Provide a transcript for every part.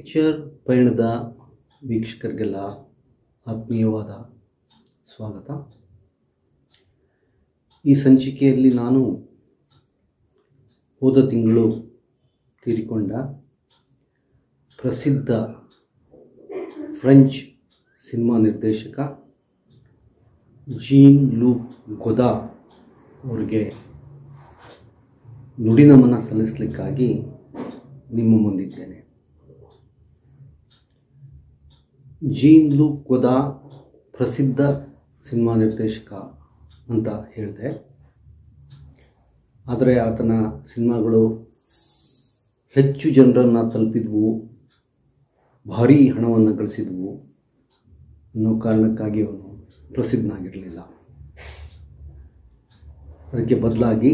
Picture ಪಯಣದ ವೀಕ್ಷಕರಿಗೆಲ್ಲ ಆತ್ಮೀಯವಾದ ಸ್ವಾಗತ ಈ ಸಂಚಿಕೆಯಲ್ಲಿ ನಾನು ಹೋದ ತಿಂಗಳು ತೀರಿಕೊಂಡ ಪ್ರಸಿದ್ಧ ಫ್ರೆಂಚ್ ಸಿನಿಮಾ ನಿರ್ದೇಶಕ ಜೀನ್ ಲೂಕ್ ಗೊದಾ ಅವರಿಗೆ ನುಡಿನಮನ ಸಲ್ಲಿಸಲಿಕ್ಕಾಗಿ ನಿಮ್ಮ ಮುಂದಿದ್ದೇನೆ ಜೀನ್ ಲೂಕ್ ಗೊದಾ ಪ್ರಸಿದ್ಧ ಸಿನಿಮಾ ನಿರ್ದೇಶಕ ಅಂತ ಹೇಳಿದೆ ಆದರೆ ಆತನ ಸಿನಿಮಾಗಳು ಹೆಚ್ಚು ಜನರನ್ನು ತಲುಪಿದ್ವು ಭಾರೀ ಹಣವನ್ನು ಗಳಿಸಿದ್ವು ಅನ್ನೋ ಕಾರಣಕ್ಕಾಗಿ ಅವನು ಪ್ರಸಿದ್ಧನಾಗಿರಲಿಲ್ಲ ಅದಕ್ಕೆ ಬದಲಾಗಿ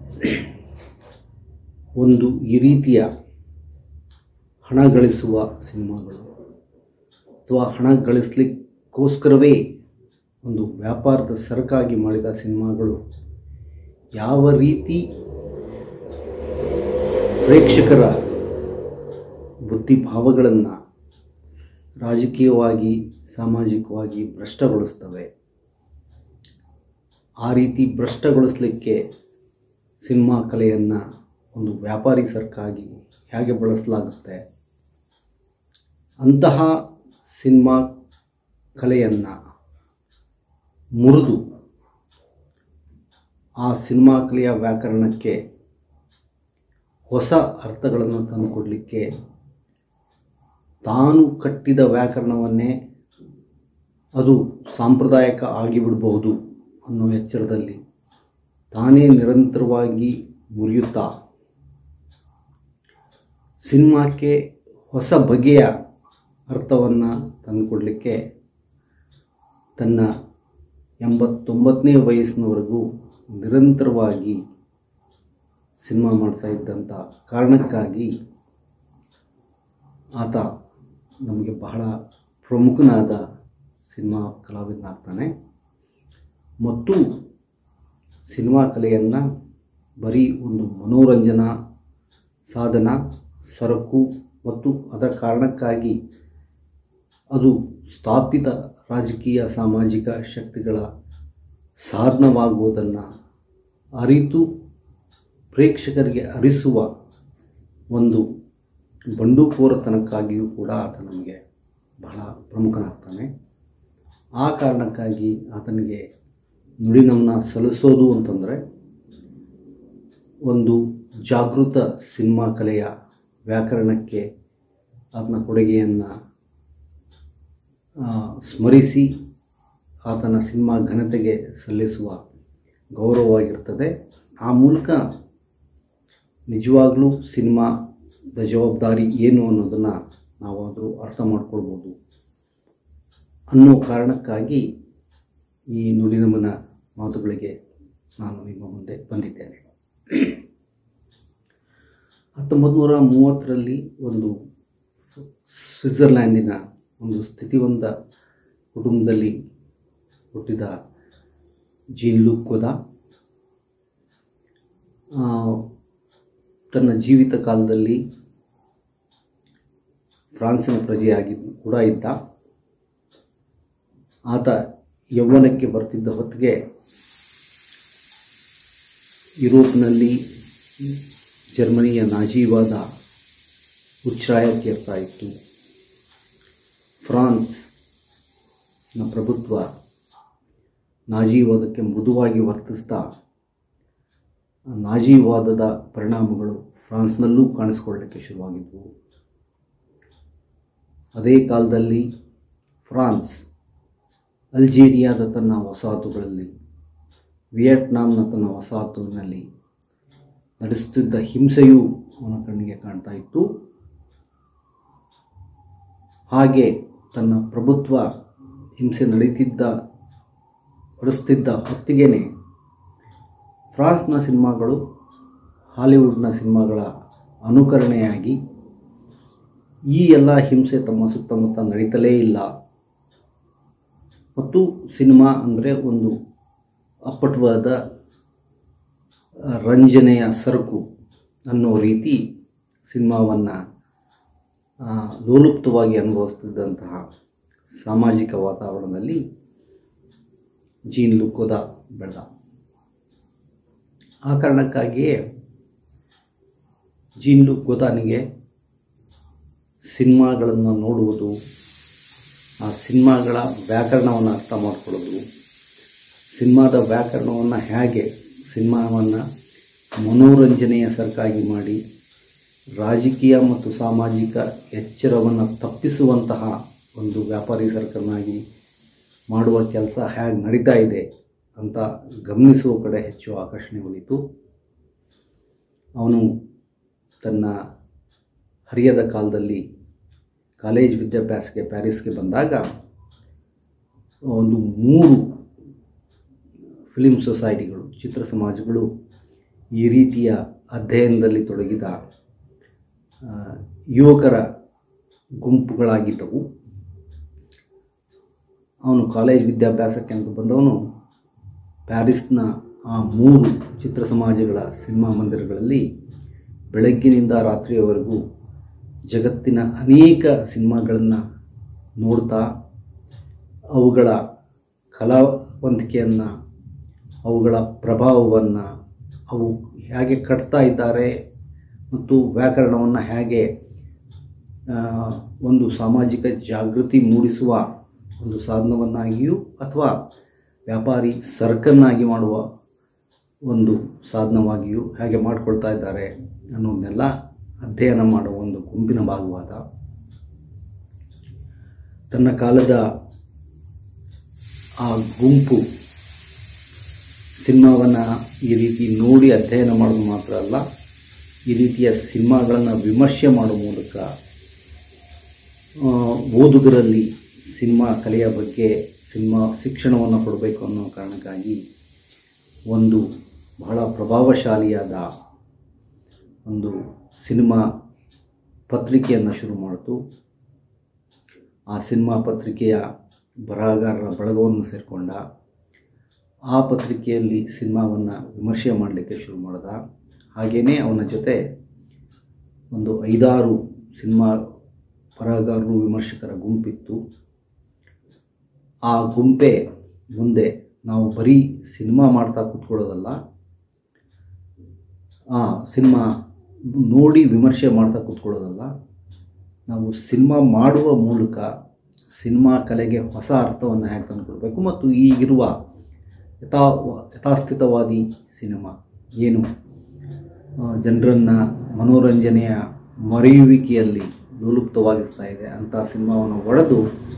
ಒಂದು ಈ ರೀತಿಯ ಹಣ ಗಳಿಸುವ ಸಿನಿಮಾಗಳು ಅಥವಾ ಹಣ ಗಳಿಸ್ಲಿಕ್ಕೋಸ್ಕರವೇ ಒಂದು ವ್ಯಾಪಾರದ ಸರಕಾಗಿ ಮಾಡಿದ ಸಿನಿಮಾಗಳು ಯಾವ ರೀತಿ ಪ್ರೇಕ್ಷಕರ ಬುದ್ಧಿಭಾವಗಳನ್ನು ರಾಜಕೀಯವಾಗಿ ಸಾಮಾಜಿಕವಾಗಿ ಭ್ರಷ್ಟಗೊಳಿಸ್ತವೆ ಆ ರೀತಿ ಭ್ರಷ್ಟಗೊಳಿಸಲಿಕ್ಕೆ ಸಿನಿಮಾ ಕಲೆಯನ್ನು ಒಂದು ವ್ಯಾಪಾರಿ ಸರಕಾಗಿ ಹೇಗೆ ಬಳಸಲಾಗುತ್ತೆ ಅಂತಹ ಸಿನಿಮಾ ಕಲೆಯನ್ನು ಮುರಿದು ಆ ಸಿನಿಮಾ ಕಲೆಯ ವ್ಯಾಕರಣಕ್ಕೆ ಹೊಸ ಅರ್ಥಗಳನ್ನು ತಂದುಕೊಡಲಿಕ್ಕೆ ತಾನು ಕಟ್ಟಿದ ವ್ಯಾಕರಣವನ್ನೇ ಅದು ಸಾಂಪ್ರದಾಯಿಕ ಆಗಿಬಿಡಬಹುದು ಅನ್ನೋ ಎಚ್ಚರದಲ್ಲಿ ತಾನೇ ನಿರಂತರವಾಗಿ ಮುರಿಯುತ್ತಾ ಸಿನಿಮಾಕ್ಕೆ ಹೊಸ ಬಗೆಯ ಅರ್ಥವನ್ನು ತಂದುಕೊಡಲಿಕ್ಕೆ ತನ್ನ ಎಂಬತ್ತೊಂಬತ್ತನೇ ವಯಸ್ಸಿನವರೆಗೂ ನಿರಂತರವಾಗಿ ಸಿನಿಮಾ ಮಾಡ್ತಾ ಇದ್ದಂಥ ಕಾರಣಕ್ಕಾಗಿ ಆತ ನಮಗೆ ಬಹಳ ಪ್ರಮುಖನಾದ ಸಿನಿಮಾ ಕಲಾವಿದನಾಗ್ತಾನೆ ಮತ್ತು ಸಿನಿಮಾ ಕಲೆಯನ್ನು ಬರೀ ಒಂದು ಮನೋರಂಜನಾ ಸಾಧನ ಸರಕು ಮತ್ತು ಅದರ ಕಾರಣಕ್ಕಾಗಿ ಅದು ಸ್ಥಾಪಿತ ರಾಜಕೀಯ ಸಾಮಾಜಿಕ ಶಕ್ತಿಗಳ ಸಾಧನವಾಗುವುದನ್ನು ಅರಿತು ಪ್ರೇಕ್ಷಕರಿಗೆ ಅರಿಸುವ ಒಂದು ಬಂಡುಕೋರತನಕ್ಕಾಗಿಯೂ ಕೂಡ ಆತ ನಮಗೆ ಬಹಳ ಪ್ರಮುಖನಾಗ್ತಾನೆ ಆ ಕಾರಣಕ್ಕಾಗಿ ಆತನಿಗೆ ನುಡಿನಮನ ಸಲ್ಲಿಸೋದು ಅಂತಂದರೆ ಒಂದು ಜಾಗೃತ ಸಿನಿಮಾ ಕಲೆಯ ವ್ಯಾಕರಣಕ್ಕೆ ಆತನ ಕೊಡುಗೆಯನ್ನು ಸ್ಮರಿಸಿ ಆತನ ಸಿನಿಮಾ ಘನತೆಗೆ ಸಲ್ಲಿಸುವ ಗೌರವವಾಗಿರ್ತದೆ ಆ ಮೂಲಕ ನಿಜವಾಗಲೂ ಸಿನಿಮಾದ ಜವಾಬ್ದಾರಿ ಏನು ಅನ್ನೋದನ್ನು ನಾವಾದರೂ ಅರ್ಥ ಮಾಡ್ಕೊಳ್ಬೋದು ಅನ್ನೋ ಕಾರಣಕ್ಕಾಗಿ ಈ ನುಡಿನಮನ ಮಾತುಗಳಿಗೆ ನಾನು ನಿಮ್ಮ ಮುಂದೆ ಬಂದಿದ್ದೇನೆ ಹತ್ತೊಂಬತ್ತು ನೂರ ಮೂವತ್ತರಲ್ಲಿ ಒಂದು ಸ್ವಿಟ್ಜರ್ಲ್ಯಾಂಡಿನ ಒಂದು ಸ್ಥಿತಿವಂತ ಕುಟುಂಬದಲ್ಲಿ ಹುಟ್ಟಿದ ಜೀನ್ ಲೂಕ್ ಗೊದಾ ತನ್ನ ಜೀವಿತ ಕಾಲದಲ್ಲಿ ಫ್ರಾನ್ಸಿನ ಪ್ರಜೆಯಾಗಿ ಕೂಡ ಇದ್ದ ಆತ ಯೌವನಕ್ಕೆ ಬರ್ತಿದ್ದ ಹೊತ್ತಿಗೆ ಯುರೋಪ್ನಲ್ಲಿ ಜರ್ಮನಿಯ ನಾಜೀವಾದ ಉಚ್ಛ್ರಾಯಕ್ಕೇರ್ತಾ ಇತ್ತು ಫ್ರಾನ್ಸ್ನ ಪ್ರಭುತ್ವ ನಾಜೀವಾದಕ್ಕೆ ಮೃದುವಾಗಿ ವರ್ತಿಸ್ತಾ ನಾಜೀವಾದದ ಪರಿಣಾಮಗಳು ಫ್ರಾನ್ಸ್ನಲ್ಲೂ ಕಾಣಿಸ್ಕೊಳ್ಳಲಿಕ್ಕೆ ಶುರುವಾಗಿದ್ವು ಅದೇ ಕಾಲದಲ್ಲಿ ಫ್ರಾನ್ಸ್ ಅಲ್ಜೀರಿಯಾದ ತನ್ನ ವಸಾಹತುಗಳಲ್ಲಿ ವಿಯೆಟ್ನಾಂನ ತನ್ನ ವಸಾಹತುವಿನಲ್ಲಿ ನಡೆಸುತ್ತಿದ್ದ ಹಿಂಸೆಯೂ ಅವನ ಕಣ್ಣಿಗೆ ಕಾಣ್ತಾ ಇತ್ತು ಹಾಗೆ ತನ್ನ ಪ್ರಭುತ್ವ ಹಿಂಸೆ ನಡೀತಿದ್ದ ನಡೆಸ್ತಿದ್ದ ಹೊತ್ತಿಗೆನೇ ಫ್ರಾನ್ಸ್ನ ಸಿನಿಮಾಗಳು ಹಾಲಿವುಡ್ನ ಸಿನಿಮಾಗಳ ಅನುಕರಣೆಯಾಗಿ ಈ ಎಲ್ಲ ಹಿಂಸೆ ತಮ್ಮ ಸುತ್ತಮುತ್ತ ನಡೀತಲೇ ಇಲ್ಲ ಮತ್ತು ಸಿನಿಮಾ ಅಂದರೆ ಒಂದು ಅಪ್ಪಟವಾದ ರಂಜನೆಯ ಸರಕು ಅನ್ನೋ ರೀತಿ ಸಿನಿಮಾವನ್ನು ಆ, ಲೋಲುಪ್ತವಾಗಿ ಅನುಭವಿಸ್ತಿದ್ದಂತಹ ಸಾಮಾಜಿಕ ವಾತಾವರಣದಲ್ಲಿ ಜೀನ್ ಲುಕೋದ ಬೆಳೆದ ಆ ಕಾರಣಕ್ಕಾಗಿಯೇ ಜೀನ್ ಲುಕೋದಾನಿಗೆ ಸಿನಿಮಾಗಳನ್ನು ನೋಡುವುದು ಆ ಸಿನಿಮಾಗಳ ವ್ಯಾಕರಣವನ್ನು ಅರ್ಥ ಮಾಡ್ಕೊಳ್ಳೋದು ಸಿನಿಮಾದ ವ್ಯಾಕರಣವನ್ನು ಹೇಗೆ ಸಿನಿಮಾವನ್ನು ಮನೋರಂಜನೆಯ ಸರಕಾಗಿ ಮಾಡಿ ರಾಜಕೀಯ ಮತ್ತು ಸಾಮಾಜಿಕ ಎಚ್ಚರವನ್ನು ತಪ್ಪಿಸುವಂತಹ ಒಂದು ವ್ಯಾಪಾರಿ ಸರಕನ್ನಾಗಿ ಮಾಡುವ ಕೆಲಸ ಹೇಗೆ ನಡೀತಾ ಇದೆ ಅಂತ ಗಮನಿಸುವ ಕಡೆ ಹೆಚ್ಚು ಆಕರ್ಷಣೆ ಒಲಿತು ಅವನು ತನ್ನ ಹರಿಯದ ಕಾಲದಲ್ಲಿ ಕಾಲೇಜ್ ವಿದ್ಯಾಭ್ಯಾಸಕ್ಕೆ ಪ್ಯಾರಿಸ್ಗೆ ಬಂದಾಗ ಒಂದು ಮೂರು ಫಿಲಿಮ್ ಸೊಸೈಟಿಗಳು ಚಿತ್ರ ಸಮಾಜಗಳು ಈ ರೀತಿಯ ಅಧ್ಯಯನದಲ್ಲಿ ತೊಡಗಿದ ಆ, ಯುವಕರ ಗುಂಪುಗಳಾಗಿದ್ದವು ಅವನು ಕಾಲೇಜ್ ವಿದ್ಯಾಭ್ಯಾಸಕ್ಕೆ ಅಂತ ಬಂದವನು ಪ್ಯಾರಿಸ್ನ ಆ ಮೂರು ಚಿತ್ರ ಸಮಾಜಗಳ ಸಿನಿಮಾ ಮಂದಿರಗಳಲ್ಲಿ ಬೆಳಗ್ಗಿನಿಂದ ರಾತ್ರಿಯವರೆಗೂ ಜಗತ್ತಿನ ಅನೇಕ ಸಿನಿಮಾಗಳನ್ನು ನೋಡ್ತಾ ಅವುಗಳ ಕಲಾವಂತಿಕೆಯನ್ನು ಅವುಗಳ ಪ್ರಭಾವವನ್ನು ಅವು ಹೇಗೆ ಕಟ್ತಾ ಇದ್ದಾರೆ ಮತ್ತು ವ್ಯಾಕರಣವನ್ನು ಹೇಗೆ ಆ, ಒಂದು ಸಾಮಾಜಿಕ ಜಾಗೃತಿ ಮೂಡಿಸುವ ಒಂದು ಸಾಧನವನ್ನಾಗಿಯೂ ಅಥವಾ ವ್ಯಾಪಾರಿ ಸರಕನ್ನಾಗಿ ಮಾಡುವ ಒಂದು ಸಾಧನವಾಗಿಯೂ ಹೇಗೆ ಮಾಡಿಕೊಳ್ತಾ ಇದ್ದಾರೆ ಅನ್ನೋದನ್ನೆಲ್ಲ ಅಧ್ಯಯನ ಮಾಡುವ ಒಂದು ಗುಂಪಿನ ಭಾಗವಾದ ತನ್ನ ಕಾಲದ ಆ ಗುಂಪು ಸಿನಿಮಾವನ್ನು ಈ ರೀತಿ ನೋಡಿ ಅಧ್ಯಯನ ಮಾಡೋದು ಮಾತ್ರ ಅಲ್ಲ ಈ ರೀತಿಯ ಸಿನಿಮಾಗಳನ್ನು ವಿಮರ್ಶೆ ಮಾಡುವ ಮೂಲಕ ಆ, ಓದುಗರಲ್ಲಿ ಸಿನಿಮಾ ಕಲೆಯ ಬಗ್ಗೆ ಸಿನಿಮಾ ಶಿಕ್ಷಣವನ್ನು ಕೊಡಬೇಕು ಅನ್ನೋ ಕಾರಣಕ್ಕಾಗಿ ಒಂದು ಬಹಳ ಪ್ರಭಾವಶಾಲಿಯಾದ ಒಂದು ಸಿನಿಮಾ ಪತ್ರಿಕೆಯನ್ನು ಶುರು ಮಾಡಿತು ಆ ಸಿನಿಮಾ ಪತ್ರಿಕೆಯ ಬರಹಗಾರರ ಬಳಗವನ್ನು ಸೇರಿಕೊಂಡ ಆ ಪತ್ರಿಕೆಯಲ್ಲಿ ಸಿನಿಮಾವನ್ನು ವಿಮರ್ಶೆ ಮಾಡಲಿಕ್ಕೆ ಶುರು ಮಾಡಿದ ಹಾಗೆಯೇ ಅವನ ಜೊತೆ ಒಂದು ಐದಾರು ಸಿನಿಮಾ ಬರಹಗಾರರು ವಿಮರ್ಶಕರ ಗುಂಪಿತ್ತು ಆ ಗುಂಪೇ ಮುಂದೆ ನಾವು ಬರೀ ಸಿನಿಮಾ ಮಾಡ್ತಾ ಕೂತ್ಕೊಳ್ಳೋದಲ್ಲ ಆ ಸಿನಿಮಾ ನೋಡಿ ವಿಮರ್ಶೆ ಮಾಡ್ತಾ ಕೂತ್ಕೊಳ್ಳೋದಲ್ಲ ನಾವು ಸಿನಿಮಾ ಮಾಡುವ ಮೂಲಕ ಸಿನಿಮಾ ಕಲೆಗೆ ಹೊಸ ಅರ್ಥವನ್ನು ಹೇಗೆ ತಂದುಕೊಡ್ಬೇಕು ಮತ್ತು ಈಗಿರುವ ಯಥಾ ಯಥಾಸ್ಥಿತವಾದಿ ಸಿನಿಮಾ ಏನು ಜನರನ್ನು ಮನೋರಂಜನೆಯ ಮರೆಯುವಿಕೆಯಲ್ಲಿ ಲೋಲುಪ್ತವಾಗಿಸ್ತಾ ಇದೆ ಅಂಥ ಸಿನಿಮಾವನ್ನು ಒಡೆದು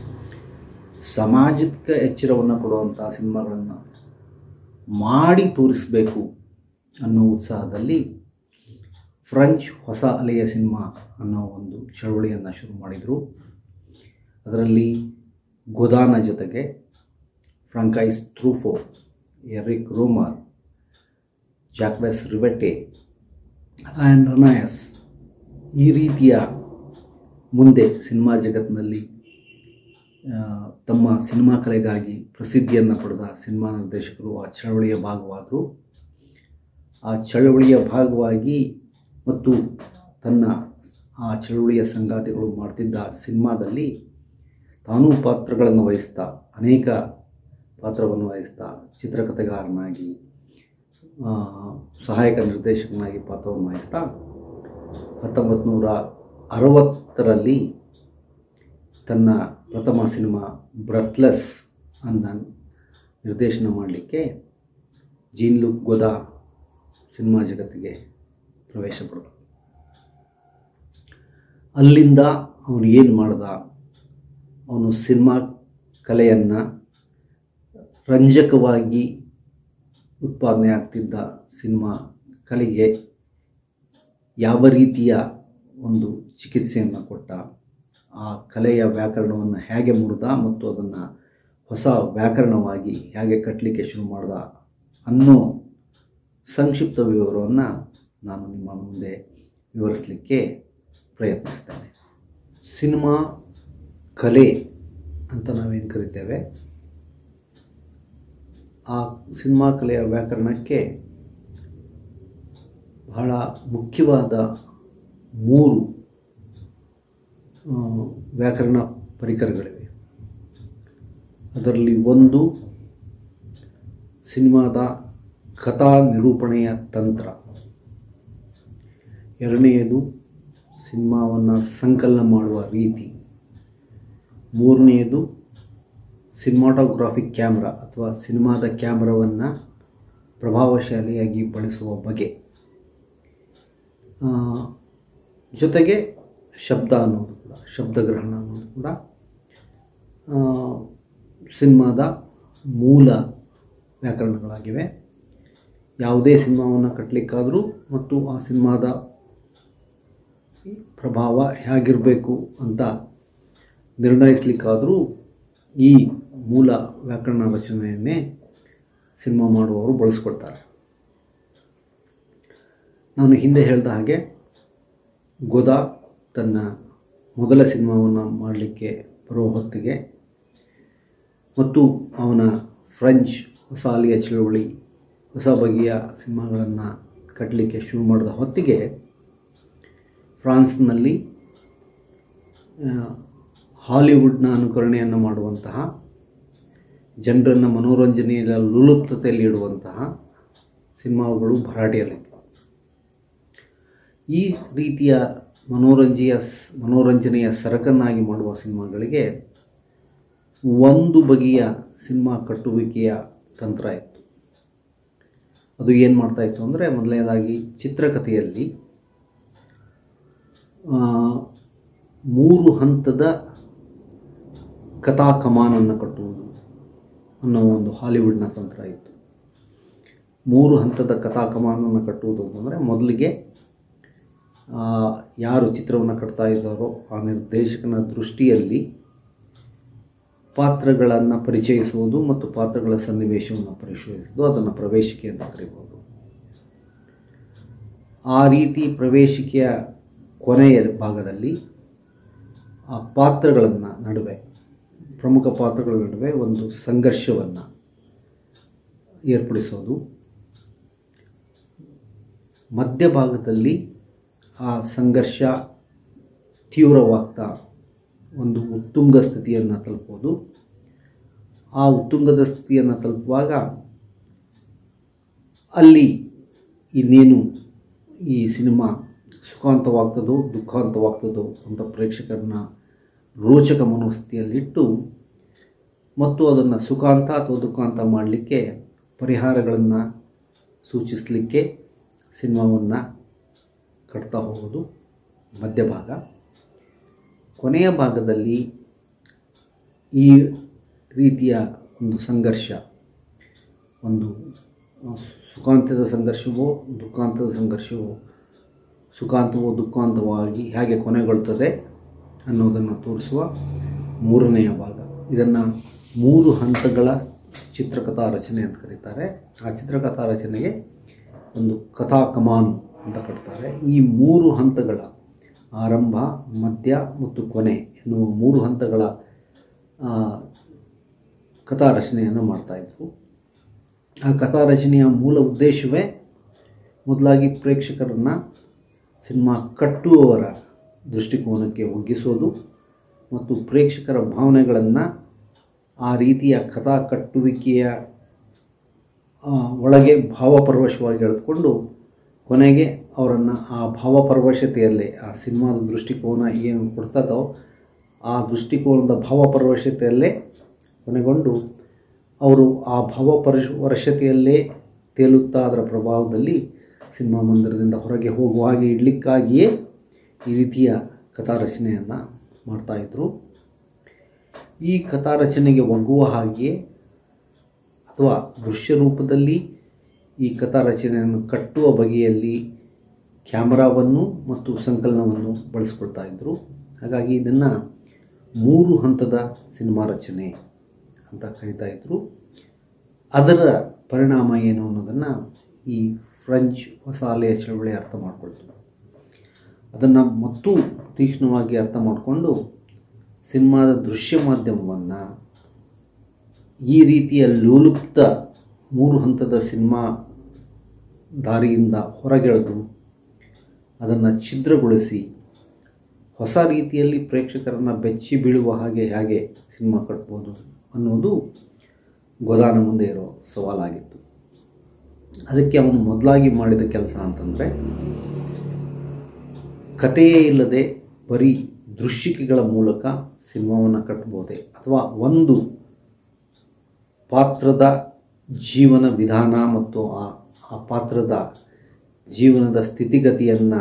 ಸಾಮಾಜಿಕ ಎಚ್ಚರವನ್ನು ಕೊಡುವಂಥ ಸಿನಿಮಾಗಳನ್ನು ಮಾಡಿ ತೋರಿಸಬೇಕು ಅನ್ನೋ ಉತ್ಸಾಹದಲ್ಲಿ ಫ್ರೆಂಚ್ ಹೊಸ ಅಲೆಯ ಸಿನಿಮಾ ಅನ್ನೋ ಒಂದು ಚಳವಳಿಯನ್ನು ಶುರು ಮಾಡಿದರು ಅದರಲ್ಲಿ ಗೋದಾನ ಜೊತೆಗೆ Francois Truffaut Eric Rohmer Jacques Rivette and Resnais ಈ ರೀತಿಯ ಮುಂದೆ ಸಿನಿಮಾ ಜಗತ್ತಿನಲ್ಲಿ ಆ, ತಮ್ಮ ಸಿನಿಮಾ ಕಲೆಗಾಗಿ ಪ್ರಸಿದ್ಧಿಯನ್ನು ಪಡೆದ ಸಿನಿಮಾ ನಿರ್ದೇಶಕರು ಆ ಚಳವಳಿಯ ಭಾಗವಾದರು ಆ ಚಳವಳಿಯ ಭಾಗವಾಗಿ ಮತ್ತು ತನ್ನ ಆ ಚಳವಳಿಯ ಸಂಗಾತಿಗಳು ಮಾಡ್ತಿದ್ದ ಸಿನಿಮಾದಲ್ಲಿ ತಾನೂ ಪಾತ್ರಗಳನ್ನು ವಹಿಸ್ತಾ ಅನೇಕ ಪಾತ್ರವನ್ನು ವಹಿಸ್ತಾ ಚಿತ್ರಕಥೆಗಾರನಾಗಿ ಆ, ಸಹಾಯಕ ನಿರ್ದೇಶಕನಾಗಿ ಪಾತ್ರವನ್ನು ವಹಿಸ್ತಾ ಹತ್ತೊಂಬತ್ತು ನೂರ ಅರವತ್ತರಲ್ಲಿ ತನ್ನ ಪ್ರಥಮ ಸಿನಿಮಾ ಬ್ರತ್ಲೆಸ್ ಅನ್ನು ನಿರ್ದೇಶನ ಮಾಡಲಿಕ್ಕೆ ಜೀನ್ ಲುಕ್ ಗೊದಾ ಸಿನಿಮಾ ಜಗತ್ತಿಗೆ ಪ್ರವೇಶ ಪಡೆದ ಅಲ್ಲಿಂದ ಅವನು ಏನು ಮಾಡ್ದ ಅವನು ಸಿನಿಮಾ ಕಲೆಯನ್ನು ರಂಜಕವಾಗಿ ಉತ್ಪಾದನೆ ಆಗ್ತಿದ್ದ ಸಿನಿಮಾ ಕಲೆಗೆ ಯಾವ ರೀತಿಯ ಒಂದು ಚಿಕಿತ್ಸೆಯನ್ನು ಕೊಟ್ಟ ಆ ಕಲೆಯ ವ್ಯಾಕರಣವನ್ನು ಹೇಗೆ ಮುರಿದ ಮತ್ತು ಅದನ್ನು ಹೊಸ ವ್ಯಾಕರಣವಾಗಿ ಹೇಗೆ ಕಟ್ಟಲಿಕ್ಕೆ ಶುರು ಮಾಡ್ದ ಅನ್ನೋ ಸಂಕ್ಷಿಪ್ತ ವಿವರವನ್ನು ನಾನು ನಿಮ್ಮ ಮುಂದೆ ವಿವರಿಸಲಿಕ್ಕೆ ಪ್ರಯತ್ನಿಸ್ತೇನೆ ಸಿನಿಮಾ ಕಲೆ ಅಂತ ನಾವೇನು ಕರಿತೇವೆ ಆ ಸಿನಿಮಾ ಕಲೆಯ ವ್ಯಾಕರಣಕ್ಕೆ ಬಹಳ ಮುಖ್ಯವಾದ ಮೂರು ಆ, ವ್ಯಾಕರಣ ಪರಿಕರಗಳಿವೆ ಅದರಲ್ಲಿ ಒಂದು ಸಿನಿಮಾದ ಕಥಾ ನಿರೂಪಣೆಯ ತಂತ್ರ ಎರಡನೆಯದು ಸಿನಿಮಾವನ್ನು ಸಂಕಲನ ಮಾಡುವ ರೀತಿ ಮೂರನೆಯದು ಸಿನಿಮಾಟೋಗ್ರಾಫಿಕ್ ಕ್ಯಾಮ್ರಾ ಅಥವಾ ಸಿನಿಮಾದ ಕ್ಯಾಮ್ರಾವನ್ನು ಪ್ರಭಾವಶಾಲಿಯಾಗಿ ಬಳಸುವ ಬಗೆ ಆ, ಜೊತೆಗೆ ಶಬ್ದ ಅನ್ನೋದು ಕೂಡ ಶಬ್ದಗ್ರಹಣ ಅನ್ನೋದು ಕೂಡ ಆ, ಸಿನಿಮಾದ ಮೂಲ ವ್ಯಾಕರಣಗಳಾಗಿವೆ ಯಾವುದೇ ಸಿನಿಮಾವನ್ನು ಕಟ್ಟಲಿಕ್ಕಾದರೂ ಮತ್ತು ಆ ಸಿನಿಮಾದ ಪ್ರಭಾವ ಹೇಗಿರಬೇಕು ಅಂತ ನಿರ್ಣಯಿಸಲಿಕ್ಕಾದರೂ ಈ ಮೂಲ ವ್ಯಾಕರಣ ರಚನೆಯನ್ನೇ ಸಿನಿಮಾ ಮಾಡುವವರು ಬಳಸ್ಕೊಳ್ತಾರೆ ನಾನು ಹಿಂದೆ ಹೇಳಿದ ಹಾಗೆ ಗೋದಾ ತನ್ನ ಮೊದಲ ಸಿನಿಮಾವನ್ನು ಮಾಡಲಿಕ್ಕೆ ಬರೋ ಹೊತ್ತಿಗೆ ಮತ್ತು ಅವನ ಫ್ರೆಂಚ್ ಹೊಸ ಅಲಿಯ ಚಳುವಳಿ ಹೊಸ ಬಗೆಯ ಸಿನಿಮಾಗಳನ್ನು ಕಟ್ಟಲಿಕ್ಕೆ ಶುರು ಮಾಡಿದ ಹೊತ್ತಿಗೆ ಫ್ರಾನ್ಸ್ನಲ್ಲಿ ಆ, ಹಾಲಿವುಡ್ನ ಅನುಕರಣೆಯನ್ನು ಮಾಡುವಂತಹ ಜನರನ್ನು ಮನೋರಂಜನೆಯ ಲುಲುಪ್ತತೆಯಲ್ಲಿ ಇಡುವಂತಹ ಸಿನಿಮಾಗಳು ಭರಾಟೆಯಲ್ಲಿದ್ದವು ಈ ರೀತಿಯ ಮನೋರಂಜೆಯ ಸ್- ಮನೋರಂಜನೆಯ ಸರಕನ್ನಾಗಿ ಮಾಡುವ ಸಿನಿಮಾಗಳಿಗೆ ಒಂದು ಬಗೆಯ ಸಿನಿಮಾ ಕಟ್ಟುವಿಕೆಯ ತಂತ್ರ ಇತ್ತು ಅದು ಏನು ಮಾಡ್ತಾ ಇತ್ತು ಅಂದರೆ ಮೊದಲನೇದಾಗಿ ಚಿತ್ರಕಥೆಯಲ್ಲಿ ಆ, ಮೂರು ಹಂತದ ಕಥಾ ಕಮಾನನ್ನು ಕಟ್ಟುವುದು ಅನ್ನೋ ಒಂದು ಹಾಲಿವುಡ್ನ ತಂತ್ರ ಇತ್ತು ಮೂರು ಹಂತದ ಕಥಾ ಕಮಾನನ್ನು ಕಟ್ಟುವುದು ಅಂತಂದರೆ ಮೊದಲಿಗೆ ಆ, ಯಾರು ಚಿತ್ರವನ್ನು ಕಟ್ತಾ ಇದ್ದಾರೋ ಆ ನಿರ್ದೇಶಕನ ದೃಷ್ಟಿಯಲ್ಲಿ ಪಾತ್ರಗಳನ್ನು ಪರಿಚಯಿಸುವುದು ಮತ್ತು ಪಾತ್ರಗಳ ಸನ್ನಿವೇಶವನ್ನು ಪರಿಶೋಧಿಸುವುದು ಅದನ್ನು ಪ್ರವೇಶಿಕೆ ಅಂತ ಕರೀಬೋದು ಆ ರೀತಿ ಪ್ರವೇಶಿಕೆಯ ಕೊನೆಯ ಭಾಗದಲ್ಲಿ ಆ ಪಾತ್ರಗಳನ್ನು ನಡುವೆ ಪ್ರಮುಖ ಪಾತ್ರಗಳ ನಡುವೆ ಒಂದು ಸಂಘರ್ಷವನ್ನು ಏರ್ಪಡಿಸೋದು ಮಧ್ಯಭಾಗದಲ್ಲಿ ಆ ಸಂಘರ್ಷ ತೀವ್ರವಾಗ್ತಾ ಒಂದು ಉತ್ತುಂಗ ಸ್ಥಿತಿಯನ್ನು ತಲುಪೋದು ಆ ಉತ್ತುಂಗದ ಸ್ಥಿತಿಯನ್ನು ತಲುಪುವಾಗ ಅಲ್ಲಿ ಇನ್ನೇನು ಈ ಸಿನಿಮಾ ಸುಖಾಂತವಾಗ್ತದೋ ದುಃಖಾಂತವಾಗ್ತದೋ ಅಂತ ಪ್ರೇಕ್ಷಕರನ್ನ ರೋಚಕ ಮನೋಸ್ಥಿತಿಯಲ್ಲಿಟ್ಟು ಮತ್ತು ಅದನ್ನು ಸುಖಾಂತ ಅಥವಾ ದುಃಖಾಂತ ಮಾಡಲಿಕ್ಕೆ ಪರಿಹಾರಗಳನ್ನು ಸೂಚಿಸಲಿಕ್ಕೆ ಸಿನಿಮಾವನ್ನು ಕಟ್ತಾ ಹೋಗೋದು ಮಧ್ಯಭಾಗ ಕೊನೆಯ ಭಾಗದಲ್ಲಿ ಈ ರೀತಿಯ ಒಂದು ಸಂಘರ್ಷ ಒಂದು ಸುಖಾಂತದ ಸಂಘರ್ಷವೋ ದುಃಖಾಂತದ ಸಂಘರ್ಷವೋ ಸುಖಾಂತವೋ ದುಃಖಾಂತವಾಗಿ ಹೇಗೆ ಕೊನೆಗೊಳ್ತದೆ ಅನ್ನೋದನ್ನು ತೋರಿಸುವ ಮೂರನೆಯ ಭಾಗ ಇದನ್ನು ಮೂರು ಹಂತಗಳ ಚಿತ್ರಕಥಾ ರಚನೆ ಅಂತ ಕರೀತಾರೆ ಆ ಚಿತ್ರಕಥಾ ರಚನೆಗೆ ಒಂದು ಕಥಾ ಕಮಾನ್ ಅಂತ ಕಟ್ತಾರೆ ಈ ಮೂರು ಹಂತಗಳ ಆರಂಭ ಮಧ್ಯ ಮತ್ತು ಕೊನೆ ಎನ್ನುವ ಮೂರು ಹಂತಗಳ ಆ, ಕಥಾ ರಚನೆಯನ್ನು ಮಾಡ್ತಾಯಿದ್ರು ಆ ಕಥಾ ರಚನೆಯ ಮೂಲ ಉದ್ದೇಶವೇ ಮೊದಲಾಗಿ ಪ್ರೇಕ್ಷಕರನ್ನು ಸಿನಿಮಾ ಕಟ್ಟುವವರ ದೃಷ್ಟಿಕೋನಕ್ಕೆ ಒಗ್ಗಿಸೋದು ಮತ್ತು ಪ್ರೇಕ್ಷಕರ ಭಾವನೆಗಳನ್ನು ಆ ರೀತಿಯ ಕಥಾ ಕಟ್ಟುವಿಕೆಯ ಆ, ಒಳಗೆ ಭಾವಪರವಶವಾಗಿ ಎಳೆದುಕೊಂಡು ಕೊನೆಗೆ ಅವರನ್ನು ಆ ಭಾವಪರವಶತೆಯಲ್ಲೇ ಆ ಸಿನಿಮಾದ ದೃಷ್ಟಿಕೋನ ಏನು ಕೊಡ್ತದೋ ಆ ದೃಷ್ಟಿಕೋನದ ಭಾವಪರವಶತೆಯಲ್ಲೇ ಕೊನೆಗೊಂಡು ಅವರು ಆ ಭಾವಪರವಶತೆಯಲ್ಲೇ ತೇಲುತ್ತಾ ಅದರ ಪ್ರಭಾವದಲ್ಲಿ ಸಿನಿಮಾ ಮಂದಿರದಿಂದ ಹೊರಗೆ ಹೋಗುವ ಹಾಗೆ ಇಡಲಿಕ್ಕಾಗಿಯೇ ಈ ರೀತಿಯ ಕಥಾ ರಚನೆಯನ್ನು ಮಾಡ್ತಾಯಿದ್ರು ಈ ಕಥಾ ರಚನೆಗೆ ಒಗ್ಗುವ ಹಾಗೆಯೇ ಅಥವಾ ದೃಶ್ಯ ರೂಪದಲ್ಲಿ ಈ ಕಥಾ ರಚನೆಯನ್ನು ಕಟ್ಟುವ ಬಗೆಯಲ್ಲಿ ಕ್ಯಾಮರಾವನ್ನು ಮತ್ತು ಸಂಕಲನವನ್ನು ಬಳಸ್ಕೊಳ್ತಾ ಇದ್ದರು ಹಾಗಾಗಿ ಇದನ್ನು ಮೂರು ಹಂತದ ಸಿನಿಮಾ ರಚನೆ ಅಂತ ಕರಿತಾ ಇದ್ದರು ಅದರ ಪರಿಣಾಮ ಏನು ಅನ್ನೋದನ್ನು ಈ ಫ್ರೆಂಚ್ ಹೊಸ ಅಲೆಯ ಚಳವಳಿ ಅರ್ಥ ಮಾಡಿಕೊಳ್ತು ಅದನ್ನು ಮತ್ತೂ ತೀಕ್ಷ್ಣವಾಗಿ ಅರ್ಥ ಮಾಡಿಕೊಂಡು ಸಿನಿಮಾದ ದೃಶ್ಯ ಮಾಧ್ಯಮವನ್ನು ಈ ರೀತಿಯ ಲೋಲುಪ್ತ ಮೂರು ಹಂತದ ಸಿನಿಮಾ ದಾರಿಯಿಂದ ಹೊರಗೆಳೆದು ಅದನ್ನು ಛಿದ್ರಗೊಳಿಸಿ ಹೊಸ ರೀತಿಯಲ್ಲಿ ಪ್ರೇಕ್ಷಕರನ್ನು ಬೆಚ್ಚಿ ಬೀಳುವ ಹಾಗೆ ಹೇಗೆ ಸಿನಿಮಾ ಕಟ್ಬೋದು ಅನ್ನೋದು ಗೋದಾನ ಮುಂದೆ ಇರೋ ಸವಾಲಾಗಿತ್ತು ಅದಕ್ಕೆ ಅವನು ಮೊದಲಾಗಿ ಮಾಡಿದ ಕೆಲಸ ಅಂತಂದರೆ ಕಥೆಯೇ ಇಲ್ಲದೆ ಬರೀ ದೃಶ್ಯಿಕೆಗಳ ಮೂಲಕ ಸಿನಿಮಾವನ್ನು ಕಟ್ಬೋದೆ ಅಥವಾ ಒಂದು ಪಾತ್ರದ ಜೀವನ ವಿಧಾನ ಮತ್ತು ಆ ಆ ಪಾತ್ರದ ಜೀವನದ ಸ್ಥಿತಿಗತಿಯನ್ನು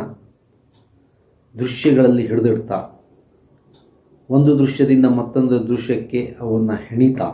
ದೃಶ್ಯಗಳಲ್ಲಿ ಹಿಡಿದಿಡ್ತಾ ಒಂದು ದೃಶ್ಯದಿಂದ ಮತ್ತೊಂದು ದೃಶ್ಯಕ್ಕೆ ಅವನ್ನು ಹೆಣಿತಾ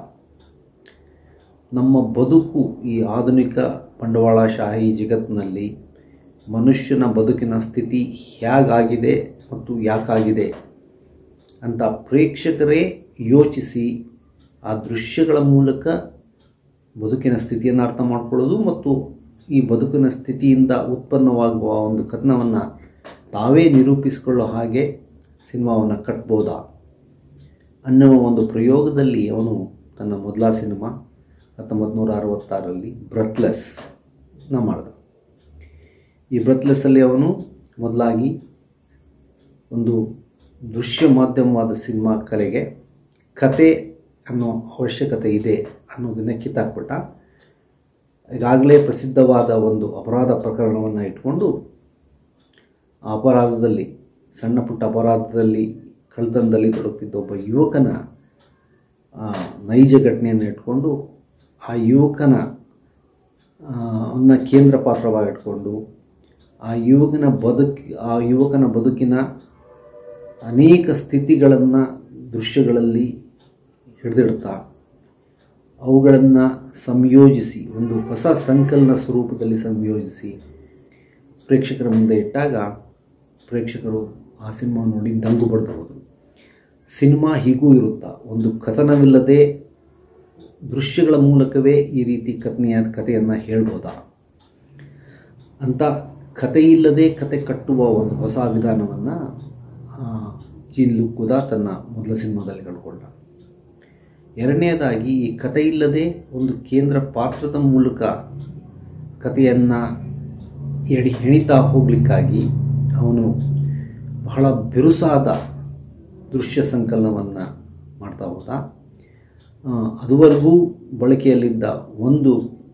ನಮ್ಮ ಬದುಕು ಈ ಆಧುನಿಕ ಬಂಡವಾಳಶಾಹಿ ಜಗತ್ತಿನಲ್ಲಿ ಮನುಷ್ಯನ ಬದುಕಿನ ಸ್ಥಿತಿ ಹೇಗಾಗಿದೆ ಮತ್ತು ಯಾಕಾಗಿದೆ ಅಂತ ಪ್ರೇಕ್ಷಕರೇ ಯೋಚಿಸಿ ಆ ದೃಶ್ಯಗಳ ಮೂಲಕ ಬದುಕಿನ ಸ್ಥಿತಿಯನ್ನು ಅರ್ಥ ಮಾಡ್ಕೊಳ್ಳೋದು ಮತ್ತು ಈ ಬದುಕಿನ ಸ್ಥಿತಿಯಿಂದ ಉತ್ಪನ್ನವಾಗುವ ಒಂದು ಕಥನವನ್ನು ತಾವೇ ನಿರೂಪಿಸಿಕೊಳ್ಳೋ ಹಾಗೆ ಸಿನಿಮಾವನ್ನು ಕಟ್ಬೋದಾ ಅನ್ನುವ ಒಂದು ಪ್ರಯೋಗದಲ್ಲಿ ಅವನು ತನ್ನ ಮೊದಲ ಸಿನಿಮಾ ಹತ್ತೊಂಬತ್ತು ನೂರ ಅರವತ್ತಾರರಲ್ಲಿ ಬ್ರತ್ಲೆಸ್ ನ ಮಾಡಿದ ಈ ಬ್ರತ್ಲೆಸ್ಸಲ್ಲಿ ಅವನು ಮೊದಲಾಗಿ ಒಂದು ದೃಶ್ಯ ಮಾಧ್ಯಮವಾದ ಸಿನಿಮಾ ಕಲೆಗೆ ಕತೆ ಅನ್ನೋ ಅವಶ್ಯಕತೆ ಇದೆ ಅನ್ನೋದನ್ನು ಕಿತ್ತಾಕ್ಬಿಟ್ಟ ಈಗಾಗಲೇ ಪ್ರಸಿದ್ಧವಾದ ಒಂದು ಅಪರಾಧ ಪ್ರಕರಣವನ್ನು ಇಟ್ಕೊಂಡು ಆ ಅಪರಾಧದಲ್ಲಿ ಸಣ್ಣ ಪುಟ್ಟ ಅಪರಾಧದಲ್ಲಿ ಕಳ್ತನದಲ್ಲಿ ತೊಡಗುತ್ತಿದ್ದ ಒಬ್ಬ ಯುವಕನ ನೈಜ ಘಟನೆಯನ್ನು ಇಟ್ಕೊಂಡು ಆ ಯುವಕನ ಅನ್ನ ಕೇಂದ್ರ ಪಾತ್ರವಾಗಿಟ್ಕೊಂಡು ಆ ಯುವಕನ ಬದುಕಿ ಆ ಯುವಕನ ಬದುಕಿನ ಅನೇಕ ಸ್ಥಿತಿಗಳನ್ನು ದೃಶ್ಯಗಳಲ್ಲಿ ಹಿಡಿದಿಡ್ತಾ ಅವುಗಳನ್ನು ಸಂಯೋಜಿಸಿ ಒಂದು ಹೊಸ ಸಂಕಲನ ಸ್ವರೂಪದಲ್ಲಿ ಸಂಯೋಜಿಸಿ ಪ್ರೇಕ್ಷಕರ ಮುಂದೆ ಇಟ್ಟಾಗ ಪ್ರೇಕ್ಷಕರು ಆ ಸಿನಿಮಾ ನೋಡಿ ದಂಗು ಬಡ್ದು ಹೋದರು ಸಿನಿಮಾ ಹೀಗೂ ಇರುತ್ತಾ ಒಂದು ಕಥನವಿಲ್ಲದೆ ದೃಶ್ಯಗಳ ಮೂಲಕವೇ ಈ ರೀತಿ ಕಥನೆಯ ಕಥೆಯನ್ನು ಹೇಳ್ಬೋದಾ ಅಂತ ಕಥೆಯಿಲ್ಲದೆ ಕತೆ ಕಟ್ಟುವ ಒಂದು ಹೊಸ ವಿಧಾನವನ್ನು ಜೀನ್ ಲುಕ್ಕುದ ತನ್ನ ಮೊದಲ ಸಿನಿಮಾದಲ್ಲಿ ಕಂಡುಕೊಂಡ ಎರಡನೇದಾಗಿ ಈ ಕಥೆಯಿಲ್ಲದೆ ಒಂದು ಕೇಂದ್ರ ಪಾತ್ರದ ಮೂಲಕ ಕಥೆಯನ್ನು ಎಡಿ ಹೆಣಿತಾ ಹೋಗಲಿಕ್ಕಾಗಿ ಅವನು ಬಹಳ ಬಿರುಸಾದ ದೃಶ್ಯ ಸಂಕಲನವನ್ನು ಮಾಡ್ತಾ ಹೋದ ಅದುವರೆಗೂ ಬಳಕೆಯಲ್ಲಿದ್ದ ಒಂದು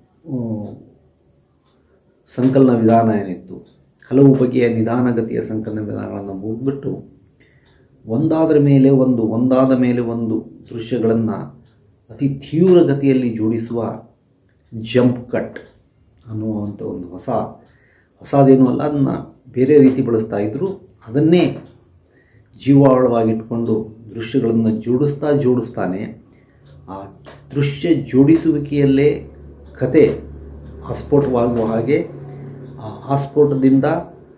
ಸಂಕಲನ ವಿಧಾನ ಏನಿತ್ತು ಹಲವು ಬಗೆಯ ನಿಧಾನಗತಿಯ ಸಂಕಲನ ವಿಧಾನಗಳನ್ನು ಮುಗಿದ್ಬಿಟ್ಟು ಒಂದಾದ ಮೇಲೆ ಒಂದು ಒಂದಾದ ಮೇಲೆ ಒಂದು ದೃಶ್ಯಗಳನ್ನು ಅತಿ ತೀವ್ರ ಗತಿಯಲ್ಲಿ ಜೋಡಿಸುವ ಜಂಪ್ ಕಟ್ ಅನ್ನುವಂಥ ಒಂದು ಹೊಸ ಹೊಸದೇನೂ ಅಲ್ಲ ಅದನ್ನು ಬೇರೆ ರೀತಿ ಬಳಸ್ತಾ ಇದ್ದರು ಅದನ್ನೇ ಜೀವಾಳವಾಗಿಟ್ಕೊಂಡು ದೃಶ್ಯಗಳನ್ನು ಜೋಡಿಸ್ತಾ ಜೋಡಿಸ್ತಾನೆ ಆ ದೃಶ್ಯ ಜೋಡಿಸುವಿಕೆಯಲ್ಲೇ ಕತೆ ಆಸ್ಫೋಟವಾಗುವ ಹಾಗೆ ಆ ಆಸ್ಫೋಟದಿಂದ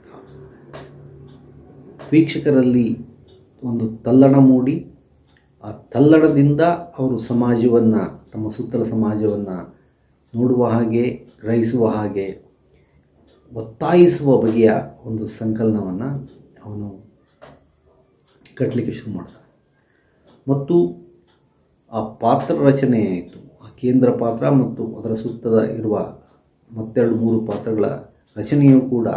ವೀಕ್ಷಕರಲ್ಲಿ ಒಂದು ತಲ್ಲಣ ಮೂಡಿ ಆ ತಲ್ಲಣದಿಂದ ಅವರು ಸಮಾಜವನ್ನು ತಮ್ಮ ಸುತ್ತಲ ಸಮಾಜವನ್ನು ನೋಡುವ ಹಾಗೆ ಗ್ರಹಿಸುವ ಹಾಗೆ ಒತ್ತಾಯಿಸುವ ಬಗೆಯ ಒಂದು ಸಂಕಲನವನ್ನು ಅವನು ಕಟ್ಟಲಿಕ್ಕೆ ಶುರು ಮಾಡ್ತಾನೆ ಮತ್ತು ಆ ಪಾತ್ರ ರಚನೆ ಏನಿತ್ತು ಆ ಕೇಂದ್ರ ಪಾತ್ರ ಮತ್ತು ಅದರ ಸುತ್ತದ ಇರುವ ಮತ್ತೆರಡು ಮೂರು ಪಾತ್ರಗಳ ರಚನೆಯೂ ಕೂಡ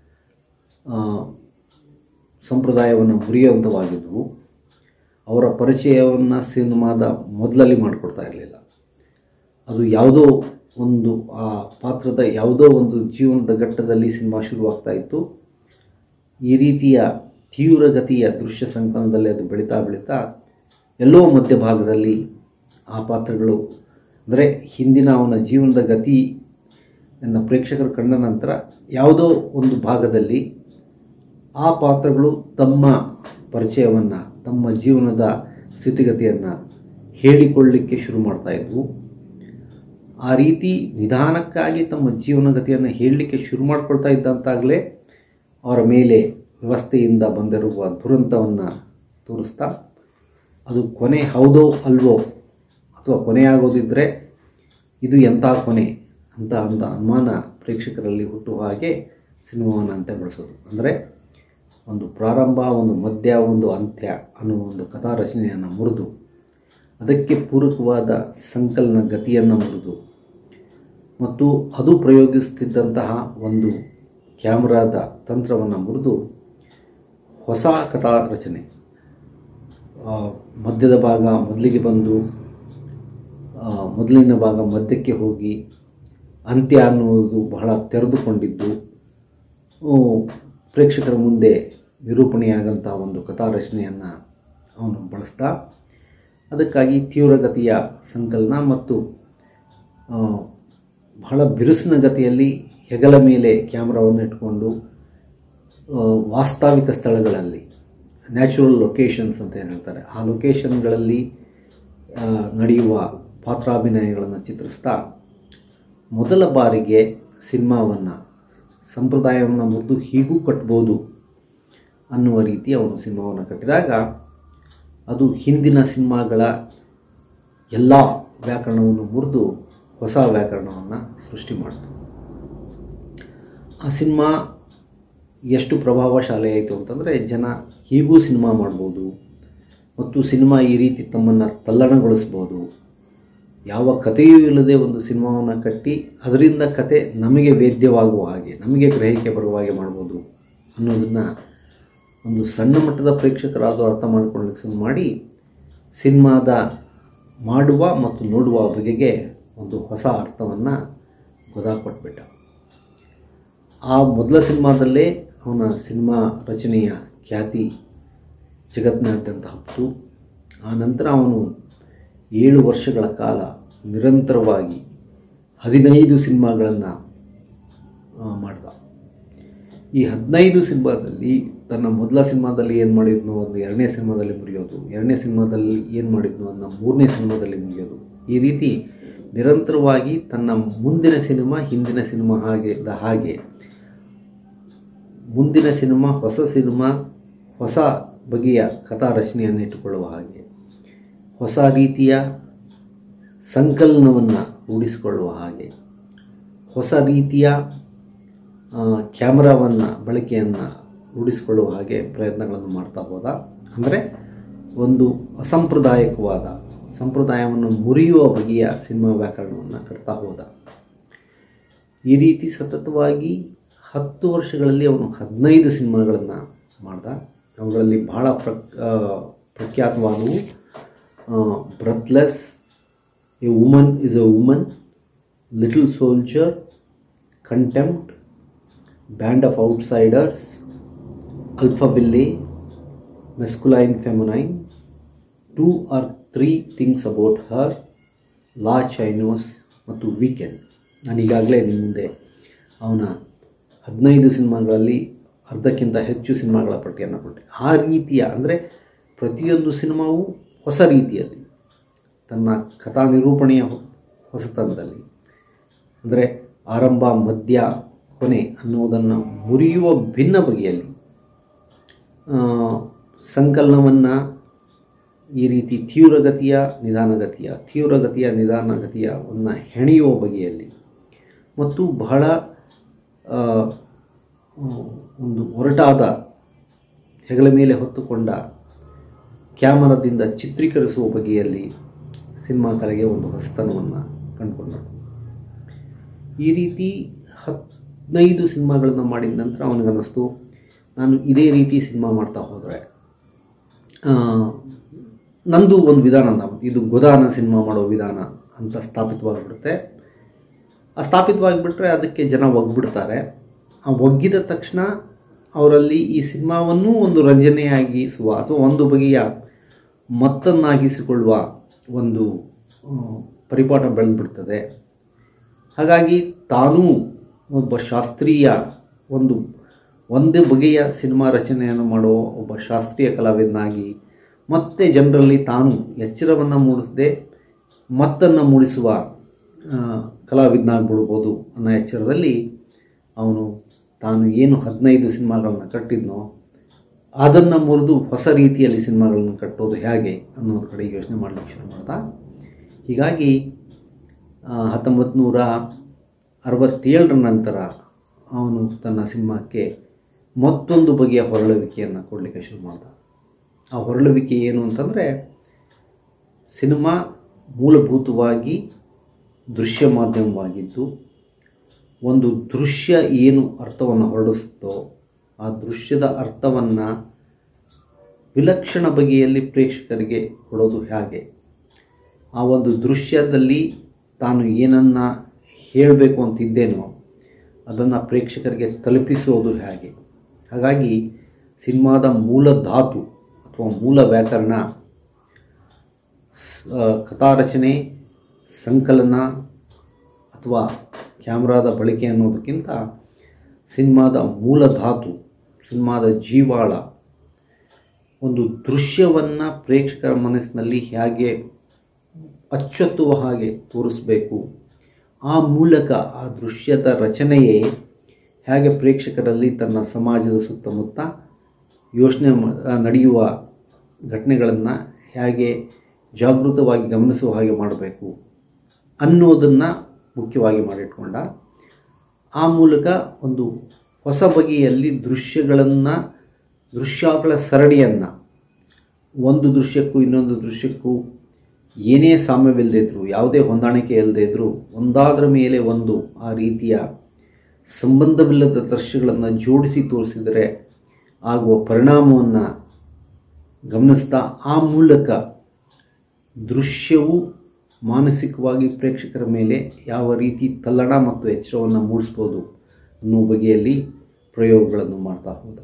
ಸಂಪ್ರದಾಯವನ್ನು ಮುರಿಯುವಂಥವಾಗಿದ್ದವು ಅವರ ಪರಿಚಯವನ್ನು ಸಿನಿಮಾದ ಮೊದಲಲ್ಲಿ ಮಾಡಿಕೊಡ್ತಾ ಇರಲಿಲ್ಲ ಅದು ಯಾವುದೋ ಒಂದು ಆ ಪಾತ್ರದ ಯಾವುದೋ ಒಂದು ಜೀವನದ ಘಟ್ಟದಲ್ಲಿ ಸಿನಿಮಾ ಶುರುವಾಗ್ತಾ ಇತ್ತು ಈ ರೀತಿಯ ತೀವ್ರಗತಿಯ ದೃಶ್ಯ ಸಂಕಲನದಲ್ಲಿ ಅದು ಬೆಳೀತಾ ಬೆಳೀತಾ ಎಲ್ಲೋ ಮಧ್ಯಭಾಗದಲ್ಲಿ ಆ ಪಾತ್ರಗಳು ಅಂದರೆ ಹಿಂದಿನ ಅವನ ಜೀವನದ ಗತಿಯನ್ನು ಪ್ರೇಕ್ಷಕರು ಕಂಡ ನಂತರ ಯಾವುದೋ ಒಂದು ಭಾಗದಲ್ಲಿ ಆ ಪಾತ್ರಗಳು ತಮ್ಮ ಪರಿಚಯವನ್ನು ತಮ್ಮ ಜೀವನದ ಸ್ಥಿತಿಗತಿಯನ್ನು ಹೇಳಿಕೊಳ್ಳಲಿಕ್ಕೆ ಶುರು ಮಾಡ್ತಾ ಇದ್ವು ಆ ರೀತಿ ನಿಧಾನಕ್ಕಾಗಿ ತಮ್ಮ ಜೀವನಗತಿಯನ್ನು ಹೇಳಲಿಕ್ಕೆ ಶುರು ಮಾಡ್ಕೊಳ್ತಾ ಇದ್ದಂತಾಗಲೇ ಅವರ ಮೇಲೆ ವ್ಯವಸ್ಥೆಯಿಂದ ಬಂದಿರುವ ದುರಂತವನ್ನು ತೋರಿಸ್ತಾ ಅದು ಕೊನೆ ಹೌದೋ ಅಲ್ವೋ ಅಥವಾ ಕೊನೆಯಾಗೋದಿದ್ದರೆ ಇದು ಎಂಥ ಕೊನೆ ಅಂತ ಒಂದು ಅನುಮಾನ ಪ್ರೇಕ್ಷಕರಲ್ಲಿ ಹುಟ್ಟುವ ಹಾಗೆ ಸಿನಿಮಾವನ್ನು ಅಂತ್ಯಗೊಳಿಸೋದು ಅಂದರೆ ಒಂದು ಪ್ರಾರಂಭ ಒಂದು ಮಧ್ಯ ಒಂದು ಅಂತ್ಯ ಅನ್ನುವ ಒಂದು ಕಥಾ ರಚನೆಯನ್ನು ಮುರಿದು ಅದಕ್ಕೆ ಪೂರಕವಾದ ಸಂಕಲನ ಗತಿಯನ್ನು ಮುರಿದು ಮತ್ತು ಅದು ಪ್ರಯೋಗಿಸುತ್ತಿದ್ದಂತಹ ಒಂದು ಕ್ಯಾಮ್ರಾದ ತಂತ್ರವನ್ನು ಮುರಿದು ಹೊಸ ಕಥಾ ರಚನೆ ಆ, ಮಧ್ಯದ ಭಾಗ ಮೊದಲಿಗೆ ಬಂದು ಆ, ಮೊದಲಿನ ಭಾಗ ಮಧ್ಯಕ್ಕೆ ಹೋಗಿ ಅಂತ್ಯ ಅನ್ನುವುದು ಬಹಳ ತೆರೆದುಕೊಂಡಿದ್ದು ಆ, ಪ್ರೇಕ್ಷಕರ ಮುಂದೆ ನಿರೂಪಣೆಯಾಗಂಥ ಒಂದು ಕಥಾ ರಚನೆಯನ್ನು ಅವನು ಬಳಸ್ತಾ ಅದಕ್ಕಾಗಿ ತೀವ್ರಗತಿಯ ಸಂಕಲನ ಮತ್ತು ಆ, ಬಹಳ ಬಿರುಸಿನ ಗತಿಯಲ್ಲಿ ಹೆಗಲ ಮೇಲೆ ಕ್ಯಾಮ್ರಾವನ್ನು ಇಟ್ಕೊಂಡು ಆ, ವಾಸ್ತವಿಕ ಸ್ಥಳಗಳಲ್ಲಿ ನ್ಯಾಚುರಲ್ ಲೊಕೇಶನ್ಸ್ ಅಂತ ಏನು ಹೇಳ್ತಾರೆ ಆ ಲೊಕೇಶನ್ಗಳಲ್ಲಿ ಆ, ನಡೆಯುವ ಪಾತ್ರಾಭಿನಯಗಳನ್ನು ಚಿತ್ರಿಸ್ತಾ ಮೊದಲ ಬಾರಿಗೆ ಸಿನಿಮಾವನ್ನು ಸಂಪ್ರದಾಯವನ್ನು ಮುರಿದು ಹೀಗೂ ಕಟ್ಬೋದು ಅನ್ನುವ ರೀತಿ ಅವನು ಸಿನಿಮಾವನ್ನು ಕಟ್ಟಿದಾಗ ಅದು ಹಿಂದಿನ ಸಿನಿಮಾಗಳ ಎಲ್ಲ ವ್ಯಾಕರಣವನ್ನು ಮುರಿದು ಹೊಸ ವ್ಯಾಕರಣವನ್ನು ಸೃಷ್ಟಿ ಮಾಡಿತು ಆ ಸಿನಿಮಾ ಎಷ್ಟು ಪ್ರಭಾವಶಾಲಿ ಆಯಿತು ಅಂತಂದರೆ ಜನ ಹೀಗೂ ಸಿನಿಮಾ ಮಾಡ್ಬೋದು ಮತ್ತು ಸಿನಿಮಾ ಈ ರೀತಿ ತಮ್ಮನ್ನು ತಲ್ಲಣಗೊಳಿಸ್ಬೋದು ಯಾವ ಕಥೆಯೂ ಇಲ್ಲದೆ ಒಂದು ಸಿನಿಮಾವನ್ನು ಕಟ್ಟಿ ಅದರಿಂದ ಕತೆ ನಮಗೆ ವೇದ್ಯವಾಗುವ ಹಾಗೆ ನಮಗೆ ಗ್ರಹಿಕೆ ಬರುವ ಹಾಗೆ ಮಾಡ್ಬೋದು ಅನ್ನೋದನ್ನು ಒಂದು ಸಣ್ಣ ಮಟ್ಟದ ಪ್ರೇಕ್ಷಕರಾದರೂ ಅರ್ಥ ಮಾಡ್ಕೊಳ್ಳಿಕ್ಕೆ ಶುರು ಮಾಡಿ ಸಿನಿಮಾದ ಮಾಡುವ ಮತ್ತು ನೋಡುವ ಬಗೆಗೆ ಒಂದು ಹೊಸ ಅರ್ಥವನ್ನು ಗೊದಾ ಕೊಟ್ಬಿಟ್ಟ ಆ ಮೊದಲ ಸಿನಿಮಾದಲ್ಲೇ ಅವನ ಸಿನಿಮಾ ರಚನೆಯ ಖ್ಯಾತಿ ಜಗತ್ತಿನಾದ್ಯಂತ ಹಬ್ಬಿತು ಆ ನಂತರ ಅವನು ಏಳು ವರ್ಷಗಳ ಕಾಲ ನಿರಂತರವಾಗಿ ಹದಿನೈದು ಸಿನಿಮಾಗಳನ್ನು ಮಾಡ್ದ ಈ ಹದಿನೈದು ಸಿನಿಮಾದಲ್ಲಿ ತನ್ನ ಮೊದಲ ಸಿನಿಮಾದಲ್ಲಿ ಏನು ಮಾಡಿದ್ನೋ ಅದನ್ನು ಎರಡನೇ ಸಿನಿಮಾದಲ್ಲಿ ಮುರಿಯೋದು ಎರಡನೇ ಸಿನಿಮಾದಲ್ಲಿ ಏನು ಮಾಡಿದ್ನೋ ಅದನ್ನ ಮೂರನೇ ಸಿನಿಮಾದಲ್ಲಿ ಮುಗಿಯೋದು ಈ ರೀತಿ ನಿರಂತರವಾಗಿ ತನ್ನ ಮುಂದಿನ ಸಿನಿಮಾ ಹಿಂದಿನ ಸಿನಿಮಾ ಹಾಗೆ ಇದ್ದ ಹಾಗೆ ಮುಂದಿನ ಸಿನಿಮಾ ಹೊಸ ಸಿನಿಮಾ ಹೊಸ ಬಗೆಯ ಕಥಾ ರಚನೆಯನ್ನು ಇಟ್ಟುಕೊಳ್ಳುವ ಹಾಗೆ ಹೊಸ ರೀತಿಯ ಸಂಕಲನವನ್ನು ರೂಢಿಸಿಕೊಳ್ಳುವ ಹಾಗೆ ಹೊಸ ರೀತಿಯ ಕ್ಯಾಮ್ರಾವನ್ನು ಬಳಕೆಯನ್ನು ರೂಢಿಸಿಕೊಳ್ಳುವ ಹಾಗೆ ಪ್ರಯತ್ನಗಳನ್ನು ಮಾಡ್ತಾ ಹೋದ ಅಂದರೆ ಒಂದು ಅಸಂಪ್ರದಾಯಕವಾದ ಸಂಪ್ರದಾಯವನ್ನು ಮುರಿಯುವ ಬಗೆಯ ಸಿನಿಮಾ ವ್ಯಾಕರಣವನ್ನು ಕಟ್ತಾ ಹೋದ ಈ ರೀತಿ ಸತತವಾಗಿ ಹತ್ತು ವರ್ಷಗಳಲ್ಲಿ ಅವನು ಹದಿನೈದು ಸಿನಿಮಾಗಳನ್ನು ಮಾಡ್ದ ಅವುಗಳಲ್ಲಿ ಬಹಳ ಪ್ರ ಪ್ರಖ್ಯಾತವಾದವು breathless a woman is a woman little soldier contempt band of outsiders Alphaville masculine feminine two or three things about her La Chinoise ಮತ್ತು ವೀಕೆಂಡ್ ನಾನು ಈಗಾಗಲೇ ನಿಮ್ಮ ಮುಂದೆ ಅವನ ಹದಿನೈದು ಸಿನಿಮಾಗಳಲ್ಲಿ ಅರ್ಧಕ್ಕಿಂತ ಹೆಚ್ಚು ಸಿನಿಮಾಗಳ ಪಟ್ಟಿಯನ್ನು ಕೊಟ್ಟೆ ಆ ರೀತಿಯ ಅಂದರೆ ಪ್ರತಿಯೊಂದು ಸಿನಿಮಾವು ಹೊಸ ರೀತಿಯಲ್ಲಿ ತನ್ನ ಕಥಾ ನಿರೂಪಣೆಯ ಹೊಸತನದಲ್ಲಿ ಅಂದರೆ ಆರಂಭ ಮಧ್ಯ ಕೊನೆ ಅನ್ನೋದನ್ನು ಮುರಿಯುವ ಭಿನ್ನ ಬಗೆಯಲ್ಲಿ ಸಂಕಲನವನ್ನು ಈ ರೀತಿ ತೀವ್ರಗತಿಯ ನಿಧಾನಗತಿಯ ತೀವ್ರಗತಿಯ ನಿಧಾನಗತಿಯವನ್ನು ಹೆಣೆಯುವ ಬಗೆಯಲ್ಲಿ ಮತ್ತು ಬಹಳ ಒಂದು ಒರಟಾದ ಹೆಗಲ ಮೇಲೆ ಹೊತ್ತುಕೊಂಡ ಕ್ಯಾಮರಾದಿಂದ ಚಿತ್ರೀಕರಿಸುವ ಬಗೆಯಲ್ಲಿ ಸಿನಿಮಾ ಕಲೆಗೆ ಒಂದು ಹೊಸತನವನ್ನು ಕಂಡುಕೊಂಡರು ಈ ರೀತಿ ಹದಿನೈದು ಸಿನಿಮಾಗಳನ್ನು ಮಾಡಿದ ನಂತರ ಅವನಿಗನ್ನಿಸ್ತು ನಾನು ಇದೇ ರೀತಿ ಸಿನಿಮಾ ಮಾಡ್ತಾ ಹೋದರೆ ನಂದು ಒಂದು ವಿಧಾನ ಇದು ಗೊದಾನ ಸಿನಿಮಾ ಮಾಡೋ ವಿಧಾನ ಅಂತ ಸ್ಥಾಪಿತವಾಗಿಬಿಡುತ್ತೆ ಆ ಸ್ಥಾಪಿತವಾಗಿಬಿಟ್ರೆ ಅದಕ್ಕೆ ಜನ ಒಗ್ಬಿಡ್ತಾರೆ ಆ ಒಗ್ಗಿದ ತಕ್ಷಣ ಅವರಲ್ಲಿ ಈ ಸಿನಿಮಾವನ್ನೂ ಒಂದು ರಂಜನೆಯಾಗಿಸುವ ಅಥವಾ ಒಂದು ಬಗೆಯ ಮತ್ತನ್ನಾಗಿಸಿಕೊಳ್ಳುವ ಒಂದು ಪರಿಪಾಠ ಬೆಳೆದ್ಬಿಡ್ತದೆ ಹಾಗಾಗಿ ತಾನೂ ಒಬ್ಬ ಶಾಸ್ತ್ರೀಯ ಒಂದು ಒಂದೇ ಬಗೆಯ ಸಿನಿಮಾ ರಚನೆಯನ್ನು ಮಾಡುವ ಒಬ್ಬ ಶಾಸ್ತ್ರೀಯ ಕಲಾವಿದನಾಗಿ ಮತ್ತೆ ಜನರಲ್ಲಿ ತಾನು ಎಚ್ಚರವನ್ನು ಮೂಡಿಸದೆ ಮತ್ತನ್ನು ಮೂಡಿಸುವ ಕಲಾವಿದನಾಗ್ಬಿಡ್ಬೋದು ಅನ್ನೋ ಎಚ್ಚರದಲ್ಲಿ ಅವನು ತಾನು ಏನು ಹದಿನೈದು ಸಿನಿಮಾಗಳನ್ನು ಕಟ್ಟಿದ್ನೋ ಅದನ್ನು ಮುರಿದು ಹೊಸ ರೀತಿಯಲ್ಲಿ ಸಿನಿಮಾಗಳನ್ನು ಕಟ್ಟೋದು ಹೇಗೆ ಅನ್ನೋದ್ರ ಕಡೆ ಯೋಚನೆ ಮಾಡಲಿಕ್ಕೆ ಶುರು ಮಾಡ್ದ ಹೀಗಾಗಿ ಹತ್ತೊಂಬತ್ತು ನೂರ ಅರವತ್ತೇಳರ ನಂತರ ಅವನು ತನ್ನ ಸಿನಿಮಾಕ್ಕೆ ಮತ್ತೊಂದು ಬಗೆಯ ಹೊರಳುವಿಕೆಯನ್ನು ಕೊಡಲಿಕ್ಕೆ ಶುರು ಮಾಡ್ದ ಆ ಹೊರಳುವಿಕೆ ಏನು ಅಂತಂದರೆ ಸಿನಿಮಾ ಮೂಲಭೂತವಾಗಿ ದೃಶ್ಯ ಮಾಧ್ಯಮವಾಗಿದ್ದು ಒಂದು ದೃಶ್ಯ ಏನು ಅರ್ಥವನ್ನು ಹೊರಡಿಸುತ್ತೋ ಆ ದೃಶ್ಯದ ಅರ್ಥವನ್ನು ವಿಲಕ್ಷಣ ಬಗೆಯಲ್ಲಿ ಪ್ರೇಕ್ಷಕರಿಗೆ ಕೊಡೋದು ಹೇಗೆ ಆ ಒಂದು ದೃಶ್ಯದಲ್ಲಿ ತಾನು ಏನನ್ನು ಹೇಳಬೇಕು ಅಂತಿದ್ದೇನೋ ಅದನ್ನು ಪ್ರೇಕ್ಷಕರಿಗೆ ತಲುಪಿಸೋದು ಹೇಗೆ ಹಾಗಾಗಿ ಸಿನಿಮಾದ ಮೂಲ ಧಾತು ಅಥವಾ ಮೂಲ ವ್ಯಾಕರಣ ಸ್- ಆ, ಕಥಾರಚನೆ ಸಂಕಲನ ಅಥವಾ ಕ್ಯಾಮ್ರಾದ ಬಳಕೆ ಅನ್ನೋದಕ್ಕಿಂತ ಸಿನಿಮಾದ ಮೂಲ ಧಾತು ಸಿನಿಮಾದ ಜೀವಾಳ ಒಂದು ದೃಶ್ಯವನ್ನು ಪ್ರೇಕ್ಷಕರ ಮನಸ್ಸಿನಲ್ಲಿ ಹೇಗೆ ಅಚ್ಚೊತ್ತುವ ಹಾಗೆ ತೋರಿಸಬೇಕು ಆ ಮೂಲಕ ಆ ದೃಶ್ಯದ ರಚನೆಯೇ ಹೇಗೆ ಪ್ರೇಕ್ಷಕರಲ್ಲಿ ತನ್ನ ಸಮಾಜದ ಸುತ್ತಮುತ್ತ ಯೋಚನೆ ಮ- ಆ, ನಡೆಯುವ ಘಟನೆಗಳನ್ನು ಹೇಗೆ ಜಾಗೃತವಾಗಿ ಗಮನಿಸುವ ಹಾಗೆ ಮಾಡಬೇಕು ಅನ್ನೋದನ್ನು ಮುಖ್ಯವಾಗಿ ಮಾಡಿಟ್ಕೊಂಡ ಆ ಮೂಲಕ ಒಂದು ಹೊಸ ಬಗೆಯಲ್ಲಿ ದೃಶ್ಯಗಳನ್ನು ದೃಶ್ಯಗಳ ಸರಣಿಯನ್ನು ಒಂದು ದೃಶ್ಯಕ್ಕೂ ಇನ್ನೊಂದು ದೃಶ್ಯಕ್ಕೂ ಏನೇ ಸಾಮ್ಯವಿಲ್ಲದೆ ಇದ್ದರೂ ಯಾವುದೇ ಹೊಂದಾಣಿಕೆ ಇಲ್ಲದೆ ಇದ್ದರೂ ಒಂದಾದರ ಮೇಲೆ ಒಂದು ಆ ರೀತಿಯ ಸಂಬಂಧವಿಲ್ಲದ ದೃಶ್ಯಗಳನ್ನು ಜೋಡಿಸಿ ತೋರಿಸಿದರೆ ಆಗುವ ಪರಿಣಾಮವನ್ನು ಗಮನಿಸ್ತಾ ಆ ಮೂಲಕ ದೃಶ್ಯವು ಮಾನಸಿಕವಾಗಿ ಪ್ರೇಕ್ಷಕರ ಮೇಲೆ ಯಾವ ರೀತಿ ತಲ್ಲಣ ಮತ್ತು ಎಚ್ಚರವನ್ನು ಮೂಡಿಸ್ಬೋದು ಅನ್ನೋ ಬಗೆಯಲ್ಲಿ ಪ್ರಯೋಗಗಳನ್ನು ಮಾಡ್ತಾ ಹೋದ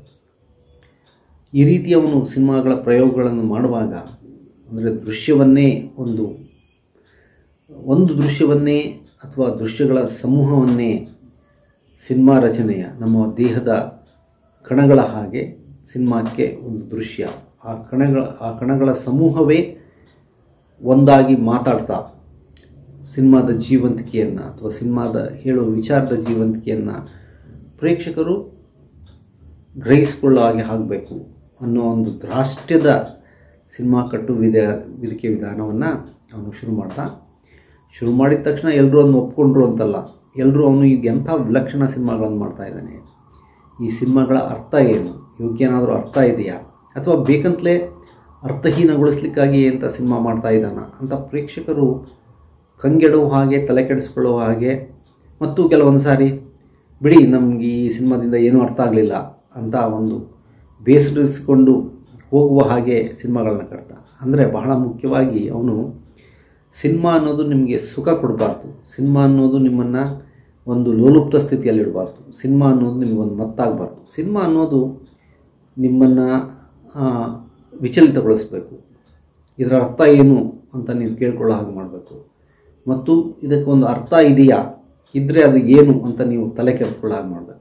ಈ ರೀತಿ ಅವನು ಸಿನಿಮಾಗಳ ಪ್ರಯೋಗಗಳನ್ನು ಮಾಡುವಾಗ ಅಂದರೆ ದೃಶ್ಯವನ್ನೇ ಒಂದು ಒಂದು ದೃಶ್ಯವನ್ನೇ ಅಥವಾ ದೃಶ್ಯಗಳ ಸಮೂಹವನ್ನೇ ಸಿನಿಮಾ ರಚನೆಯ ನಮ್ಮ ದೇಹದ ಕಣಗಳ ಹಾಗೆ ಸಿನಿಮಾಕ್ಕೆ ಒಂದು ದೃಶ್ಯ ಆ ಕಣಗಳ ಆ ಕಣಗಳ ಸಮೂಹವೇ ಒಂದಾಗಿ ಮಾತಾಡ್ತಾ ಸಿನಿಮಾದ ಜೀವಂತಿಕೆಯನ್ನು ಅಥವಾ ಸಿನಿಮಾದ ಹೇಳುವ ವಿಚಾರದ ಜೀವಂತಿಕೆಯನ್ನು ಪ್ರೇಕ್ಷಕರು ಗ್ರಹಿಸಿಕೊಳ್ಳೋ ಹಾಗೆ ಆಗಬೇಕು ಅನ್ನೋ ಒಂದು ದ್ರಾಷ್ಟ್ಯದ ಸಿನಿಮಾ ಕಟ್ಟು ವಿಧ ವಿಧಿಕೆ ವಿಧಾನವನ್ನು ಅವನು ಶುರು ಮಾಡ್ದ ಶುರು ಮಾಡಿದ ತಕ್ಷಣ ಎಲ್ಲರೂ ಅದನ್ನು ಒಪ್ಕೊಂಡ್ರು ಅಂತಲ್ಲ ಎಲ್ಲರೂ ಅವನು ಈಗ ಎಂಥ ವಿಲಕ್ಷಣ ಸಿನಿಮಾಗಳನ್ನು ಮಾಡ್ತಾ ಇದ್ದಾನೆ ಈ ಸಿನಿಮಾಗಳ ಅರ್ಥ ಏನು ಇವಕ್ಕೇನಾದರೂ ಅರ್ಥ ಇದೆಯಾ ಅಥವಾ ಬೇಕಂತಲೇ ಅರ್ಥಹೀನಗೊಳಿಸ್ಲಿಕ್ಕಾಗಿ ಅಂತ ಸಿನಿಮಾ ಮಾಡ್ತಾ ಇದ್ದಾನ ಅಂತ ಪ್ರೇಕ್ಷಕರು ಕಂಗೆಡುವ ಹಾಗೆ ತಲೆ ಕೆಡಿಸ್ಕೊಳ್ಳುವ ಹಾಗೆ ಮತ್ತು ಕೆಲವೊಂದು ಸಾರಿ ಬಿಡಿ ನಮಗೆ ಈ ಸಿನಿಮಾದಿಂದ ಏನೂ ಅರ್ಥ ಆಗಲಿಲ್ಲ ಅಂತ ಒಂದು ಬೇಸರಿಸಿಕೊಂಡು ಹೋಗುವ ಹಾಗೆ ಸಿನಿಮಾಗಳನ್ನ ಕಟ್ತ ಅಂದರೆ ಬಹಳ ಮುಖ್ಯವಾಗಿ ಅವನು ಸಿನಿಮಾ ಅನ್ನೋದು ನಿಮಗೆ ಸುಖ ಕೊಡಬಾರ್ದು ಸಿನಿಮಾ ಅನ್ನೋದು ನಿಮ್ಮನ್ನು ಒಂದು ಲೋಲುಪ್ತ ಸ್ಥಿತಿಯಲ್ಲಿ ಇಡಬಾರ್ದು ಸಿನಿಮಾ ಅನ್ನೋದು ನಿಮಗೊಂದು ಮತ್ತಾಗಬಾರ್ದು ಸಿನಿಮಾ ಅನ್ನೋದು ನಿಮ್ಮನ್ನು ವಿಚಲಿತಗೊಳಿಸಬೇಕು ಇದರ ಅರ್ಥ ಏನು ಅಂತ ನೀವು ಕೇಳ್ಕೊಳ್ಳೋ ಹಾಗೆ ಮಾಡಬೇಕು ಮತ್ತು ಇದಕ್ಕೊಂದು ಅರ್ಥ ಇದೆಯಾ ಇದ್ದರೆ ಅದು ಏನು ಅಂತ ನೀವು ತಲೆ ಕೆಡ್ಕೊಳ್ಳೋ ಹಾಗೆ ಮಾಡಬೇಕು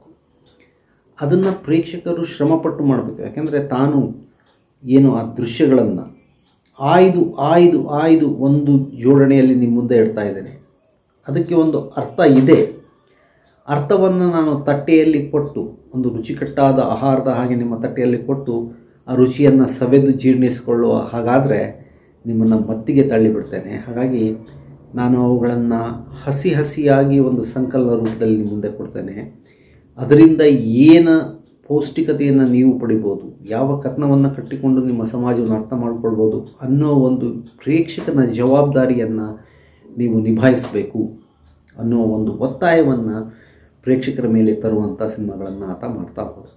ಅದನ್ನು ಪ್ರೇಕ್ಷಕರು ಶ್ರಮಪಟ್ಟು ಮಾಡಬೇಕು ಯಾಕೆಂದರೆ ತಾನು ಏನು ಆ ದೃಶ್ಯಗಳನ್ನು ಆಯ್ದು ಆಯ್ದು ಆಯ್ದು ಒಂದು ಜೋಡಣೆಯಲ್ಲಿ ನಿಮ್ಮ ಮುಂದೆ ಇಡ್ತಾ ಇದ್ದೇನೆ ಅದಕ್ಕೆ ಒಂದು ಅರ್ಥ ಇದೆ ಅರ್ಥವನ್ನು ನಾನು ತಟ್ಟೆಯಲ್ಲಿ ಕೊಟ್ಟು ಒಂದು ರುಚಿಕಟ್ಟಾದ ಆಹಾರದ ಹಾಗೆ ನಿಮ್ಮ ತಟ್ಟೆಯಲ್ಲಿ ಕೊಟ್ಟು ಆ ರುಚಿಯನ್ನು ಸವೆದು ಜೀರ್ಣಿಸಿಕೊಳ್ಳುವ ಹಾಗಾದರೆ ನಿಮ್ಮನ್ನು ಮತ್ತಿಗೆ ತಳ್ಳಿಬಿಡ್ತೇನೆ ಹಾಗಾಗಿ ನಾನು ಅವುಗಳನ್ನು ಹಸಿ ಹಸಿಯಾಗಿ ಒಂದು ಸಂಕಲನ ರೂಪದಲ್ಲಿ ನಿಮ್ಮ ಮುಂದೆ ಕೊಡ್ತೇನೆ ಅದರಿಂದ ಏನು ಪೌಷ್ಟಿಕತೆಯನ್ನು ನೀವು ಪಡಿಬೋದು ಯಾವ ಕಥನವನ್ನು ಕಟ್ಟಿಕೊಂಡು ನಿಮ್ಮ ಸಮಾಜವನ್ನು ಅರ್ಥ ಮಾಡ್ಕೊಳ್ಬೋದು ಅನ್ನೋ ಒಂದು ಪ್ರೇಕ್ಷಕನ ಜವಾಬ್ದಾರಿಯನ್ನು ನೀವು ನಿಭಾಯಿಸಬೇಕು ಅನ್ನೋ ಒಂದು ಒತ್ತಾಯವನ್ನು ಪ್ರೇಕ್ಷಕರ ಮೇಲೆ ತರುವಂಥ ಸಿನಿಮಾಗಳನ್ನು ಆತ ಮಾಡ್ತಾ ಹೋದ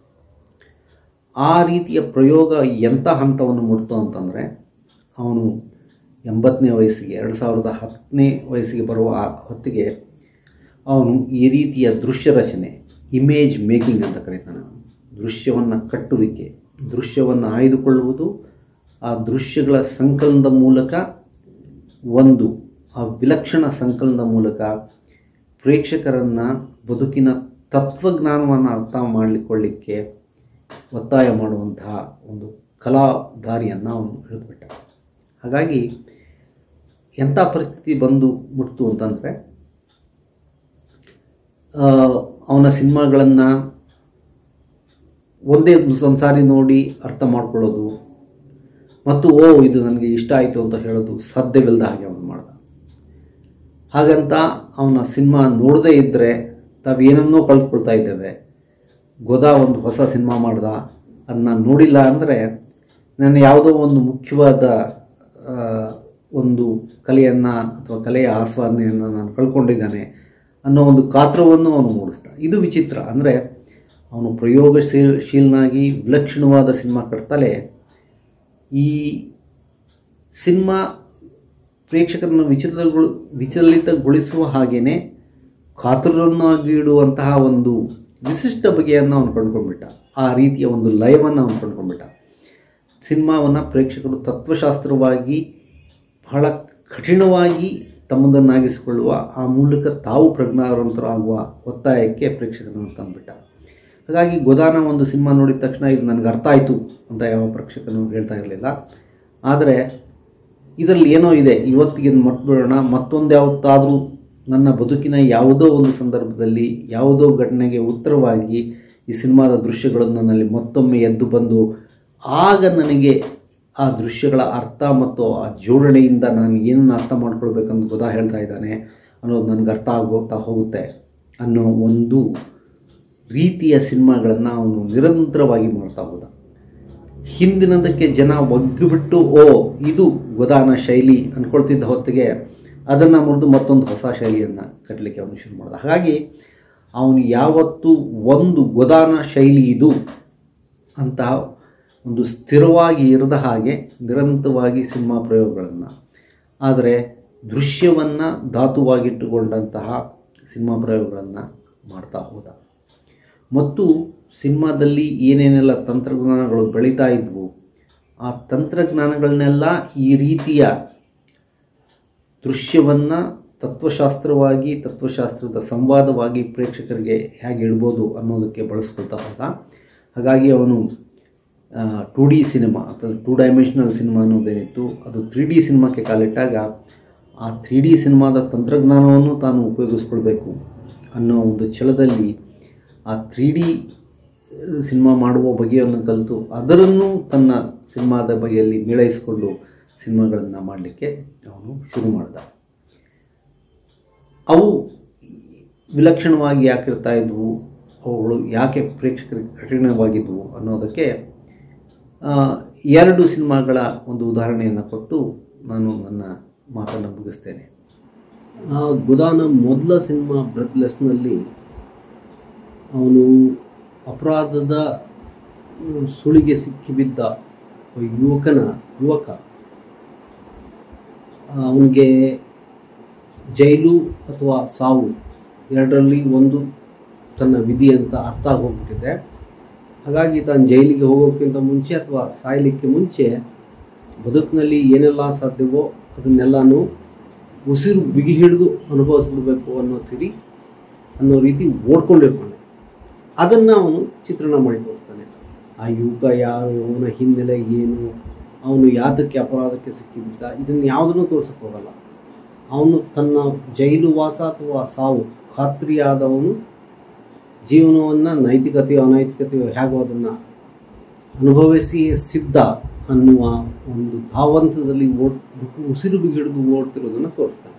ಆ ರೀತಿಯ ಪ್ರಯೋಗ ಎಂಥ ಹಂತವನ್ನು ಮುಟ್ತು ಅಂತಂದರೆ ಅವನು ಎಂಬತ್ತನೇ ವಯಸ್ಸಿಗೆ ಎರಡು ಸಾವಿರದ ಹತ್ತನೇ ವಯಸ್ಸಿಗೆ ಬರುವ ಆ ಹೊತ್ತಿಗೆ ಅವನು ಈ ರೀತಿಯ ದೃಶ್ಯ ರಚನೆ ಇಮೇಜ್ ಮೇಕಿಂಗ್ ಅಂತ ಕರೀತಾನೆ ಅವನು. ದೃಶ್ಯವನ್ನು ಕಟ್ಟುವಿಕೆ ದೃಶ್ಯವನ್ನು ಆಯ್ದುಕೊಳ್ಳುವುದು ಆ ದೃಶ್ಯಗಳ ಸಂಕಲನದ ಮೂಲಕ ಒಂದು ಆ ವಿಲಕ್ಷಣ ಸಂಕಲನದ ಮೂಲಕ ಪ್ರೇಕ್ಷಕರನ್ನು ಬದುಕಿನ ತತ್ವಜ್ಞಾನವನ್ನು ಅರ್ಥ ಮಾಡಲಿಕ್ಕೊಳ್ಳಿಕ್ಕೆ ಒತ್ತಾಯ ಮಾಡುವಂತಹ ಒಂದು ಕಲಾ ದಾರಿಯನ್ನು ಅವನು ಹಿಡಿದುಬಿಟ್ಟ ಹಾಗಾಗಿ ಎಂಥ ಪರಿಸ್ಥಿತಿ ಬಂದು ಮುಟ್ತು ಅಂತಂದರೆ ಅವನ ಸಿನಿಮಾಗಳನ್ನು ಒಂದೇ ಒಂದು ಸಾರಿ ನೋಡಿ ಅರ್ಥ ಮಾಡ್ಕೊಳ್ಳೋದು ಮತ್ತು ಓ ಇದು ನನಗೆ ಇಷ್ಟ ಆಯಿತು ಅಂತ ಹೇಳೋದು ಸಾಧ್ಯವಿಲ್ಲದ ಹಾಗೆ ಅವನು ಮಾಡ್ದ ಹಾಗಂತ ಅವನ ಸಿನಿಮಾ ನೋಡದೇ ಇದ್ದರೆ ತಾವೇನನ್ನೋ ಕಳ್ಕೊಳ್ತಾ ಇದ್ದೇವೆ ಗೋದಾ ಒಂದು ಹೊಸ ಸಿನಿಮಾ ಮಾಡ್ದ ಅದನ್ನ ನೋಡಿಲ್ಲ ಅಂದರೆ ನನ್ನ ಯಾವುದೋ ಒಂದು ಮುಖ್ಯವಾದ ಆ, ಒಂದು ಕಲೆಯನ್ನು ಅಥವಾ ಕಲೆಯ ಆಸ್ವಾದನೆಯನ್ನು ನಾನು ಕಳ್ಕೊಂಡಿದ್ದಾನೆ ಅನ್ನೋ ಒಂದು ಕಾತ್ರವನ್ನು ಅವನು ಮೂಡಿಸ್ದ ಇದು ವಿಚಿತ್ರ ಅಂದರೆ ಅವನು ಪ್ರಯೋಗಶೀಲ್ ಶೀಲನಾಗಿ ವಿಲಕ್ಷಣವಾದ ಸಿನಿಮಾ ಕಟ್ತಲೇ ಈ ಸಿನಿಮಾ ಪ್ರೇಕ್ಷಕರನ್ನು ವಿಚಲಿತಗೊಳ ವಿಚಲಿತಗೊಳಿಸುವ ಹಾಗೆಯೇ ಕಾತುರನ್ನಾಗಿ ಇಡುವಂತಹ ಒಂದು ವಿಶಿಷ್ಟ ಬಗೆಯನ್ನು ಅವನು ಕಂಡುಕೊಂಡ್ಬಿಟ್ಟ ಆ ರೀತಿಯ ಒಂದು ಲಯವನ್ನು ಅವನು ಕಂಡುಕೊಂಡ್ಬಿಟ್ಟ ಸಿನಿಮಾವನ್ನು ಪ್ರೇಕ್ಷಕರು ತತ್ವಶಾಸ್ತ್ರವಾಗಿ ಬಹಳ ಕಠಿಣವಾಗಿ ತಮ್ಮದನ್ನಾಗಿಸಿಕೊಳ್ಳುವ ಆ ಮೂಲಕ ತಾವು ಪ್ರಜ್ಞಾವಂತರಾಗುವ ಒತ್ತಾಯಕ್ಕೆ ಪ್ರೇಕ್ಷಕರನ್ನು ತಂದುಬಿಟ್ಟ ಹಾಗಾಗಿ ಗೋದಾನ ಒಂದು ಸಿನಿಮಾ ನೋಡಿದ ತಕ್ಷಣ ಇದು ನನಗೆ ಅರ್ಥ ಆಯಿತು ಅಂತ ಯಾವ ಪ್ರೇಕ್ಷಕನು ಹೇಳ್ತಾ ಇರಲಿಲ್ಲ ಆದರೆ ಇದರಲ್ಲಿ ಏನೋ ಇದೆ ಇವತ್ತಿಗೆ ಮಟ್ಬಿಡೋಣ ಮತ್ತೊಂದು ಯಾವತ್ತಾದರೂ ನನ್ನ ಬದುಕಿನ ಯಾವುದೋ ಒಂದು ಸಂದರ್ಭದಲ್ಲಿ ಯಾವುದೋ ಘಟನೆಗೆ ಉತ್ತರವಾಗಿ ಈ ಸಿನಿಮಾದ ದೃಶ್ಯಗಳು ನನ್ನಲ್ಲಿ ಮತ್ತೊಮ್ಮೆ ಎದ್ದು ಬಂದು ಆಗ ನನಗೆ ಆ ದೃಶ್ಯಗಳ ಅರ್ಥ ಮತ್ತು ಆ ಜೋಡಣೆಯಿಂದ ನಾನು ಏನನ್ನು ಅರ್ಥ ಮಾಡ್ಕೊಳ್ಬೇಕಂತ ಗೊತ್ತಾ ಹೇಳ್ತಾ ಇದ್ದಾನೆ ಅನ್ನೋದು ನನಗೆ ಅರ್ಥ ಆಗೋಗ್ತಾ ಹೋಗುತ್ತೆ ಅನ್ನೋ ಒಂದು ರೀತಿಯ ಸಿನಿಮಾಗಳನ್ನು ಅವನು ನಿರಂತರವಾಗಿ ಮಾಡ್ತಾ ಹೋದ ಹಿಂದಿನದಕ್ಕೆ ಜನ ಒಗ್ಗಿಬಿಟ್ಟು ಓ ಇದು ಗೋದಾನ ಶೈಲಿ ಅಂದ್ಕೊಳ್ತಿದ್ದ ಹೊತ್ತಿಗೆ ಅದನ್ನು ಮುರಿದು ಮತ್ತೊಂದು ಹೊಸ ಶೈಲಿಯನ್ನು ಕಟ್ಟಲಿಕ್ಕೆ ಅವನು ಶುರು ಮಾಡಿದ ಹಾಗಾಗಿ ಅವನು ಯಾವತ್ತೂ ಒಂದು ಗೋದಾನ ಶೈಲಿ ಇದು ಅಂತಹ ಒಂದು ಸ್ಥಿರವಾಗಿ ಇರದ ಹಾಗೆ ನಿರಂತರವಾಗಿ ಸಿನಿಮಾ ಪ್ರಯೋಗಗಳನ್ನು ಆದರೆ ದೃಶ್ಯವನ್ನು ಧಾತುವಾಗಿಟ್ಟುಕೊಂಡಂತಹ ಸಿನಿಮಾ ಪ್ರಯೋಗಗಳನ್ನು ಮಾಡ್ತಾ ಹೋದ ಮತ್ತು ಸಿನಿಮಾದಲ್ಲಿ ಏನೇನೆಲ್ಲ ತಂತ್ರಜ್ಞಾನಗಳು ಬೆಳೀತಾ ಇದ್ವು ಆ ತಂತ್ರಜ್ಞಾನಗಳನ್ನೆಲ್ಲ ಈ ರೀತಿಯ ದೃಶ್ಯವನ್ನು ತತ್ವಶಾಸ್ತ್ರವಾಗಿ ತತ್ವಶಾಸ್ತ್ರದ ಸಂವಾದವಾಗಿ ಪ್ರೇಕ್ಷಕರಿಗೆ ಹೇಗೆ ಇಡ್ಬೋದು ಅನ್ನೋದಕ್ಕೆ ಬಳಸ್ಕೊಳ್ತಾ ಹೋದ ಹಾಗಾಗಿ ಅವನು ಟು ಡಿ ಸಿನಿಮಾ ಅಥವಾ ಟೂ ಡೈಮೆನ್ಷನಲ್ ಸಿನಿಮಾ ಅನ್ನೋದೇನಿತ್ತು ಅದು ತ್ರೀ ಡಿ ಸಿನಿಮಾಕ್ಕೆ ಕಾಲಿಟ್ಟಾಗ ಆ ತ್ರೀ ಡಿ ಸಿನಿಮಾದ ತಂತ್ರಜ್ಞಾನವನ್ನು ತಾನು ಉಪಯೋಗಿಸ್ಕೊಳ್ಬೇಕು ಅನ್ನೋ ಒಂದು ಛಲದಲ್ಲಿ ಆ ತ್ರೀ ಡಿ ಸಿನಿಮಾ ಮಾಡುವ ಬಗೆಯನ್ನು ಕಲಿತು ಅದರನ್ನು ತನ್ನ ಸಿನಿಮಾದ ಬಗೆಯಲ್ಲಿ ಮೇಳೈಸಿಕೊಂಡು ಸಿನಿಮಾಗಳನ್ನು ಮಾಡಲಿಕ್ಕೆ ಅವನು ಶುರು ಮಾಡಿದ ಅವು ವಿಲಕ್ಷಣವಾಗಿ ಯಾಕಿರ್ತಾ ಇದ್ವು ಅವುಗಳು ಯಾಕೆ ಪ್ರೇಕ್ಷಕರಿಗೆ ಕಠಿಣವಾಗಿದ್ವು ಅನ್ನೋದಕ್ಕೆ ಆ, ಎರಡು ಸಿನಿಮಾಗಳ ಒಂದು ಉದಾಹರಣೆಯನ್ನು ಕೊಟ್ಟು ನಾನು ನನ್ನ ಮಾತನ್ನು ಮುಗಿಸ್ತೇನೆ ಆ ಗುದಾನ ಮೊದಲ ಸಿನಿಮಾ ಬ್ರೆತ್ಲೆಸ್ನಲ್ಲಿ ಅವನು ಅಪರಾಧದ ಮ್, ಸುಳಿಗೆ ಸಿಕ್ಕಿಬಿದ್ದ ಒಬ್ಬ ಯುವಕನ ಯುವಕ ಅವನಿಗೆ ಜೈಲು ಅಥವಾ ಸಾವು ಎರಡರಲ್ಲಿ ಒಂದು ತನ್ನ ವಿಧಿ ಅಂತ ಅರ್ಥ ಆಗೋಗ್ಬಿಟ್ಟಿದೆ ಹಾಗಾಗಿ ತಾನು ಜೈಲಿಗೆ ಹೋಗೋಕ್ಕಿಂತ ಮುಂಚೆ ಅಥವಾ ಸಾಯಲಿಕ್ಕೆ ಮುಂಚೆ ಬದುಕಿನಲ್ಲಿ ಏನೆಲ್ಲ ಸಾಧ್ಯವೋ ಅದನ್ನೆಲ್ಲನೂ ಉಸಿರು ಬಿಗಿ ಹಿಡಿದು ಅನುಭವಿಸ್ಬಿಡ್ಬೇಕು ಅನ್ನೋ ತಿರಿ ಅನ್ನೋ ರೀತಿ ಓಡ್ಕೊಂಡಿರ್ತಾನೆ ಅದನ್ನು ಅವನು ಚಿತ್ರಣ ಮಾಡಿ ತೋರಿಸ್ತಾನೆ ಆ ಯುವಕ ಯಾರು ಅವನ ಹಿನ್ನೆಲೆ ಏನು ಅವನು ಯಾತಕ್ಕೆ ಅಪರಾಧಕ್ಕೆ ಸಿಕ್ಕಿದ್ದ ಇದನ್ನು ಯಾವುದನ್ನು ತೋರ್ಸಕ್ಕೆ ಹೋಗಲ್ಲ ಅವನು ತನ್ನ ಜೈಲು ವಾಸ ಅಥವಾ ಸಾವು ಖಾತ್ರಿಯಾದವನು ಜೀವನವನ್ನು ನೈತಿಕತೆಯೋ ಅನೈತಿಕತೆಯೋ ಹೇಗೋ ಅದನ್ನು ಅನುಭವಿಸಿ ಸಿದ್ಧ ಅನ್ನುವ ಒಂದು ಧಾವಂತದಲ್ಲಿ ಓಡ್ ಉಸಿರು ಬಿಗಿಡಿದು ಓಡ್ತಿರೋದನ್ನು ತೋರಿಸ್ತಾನೆ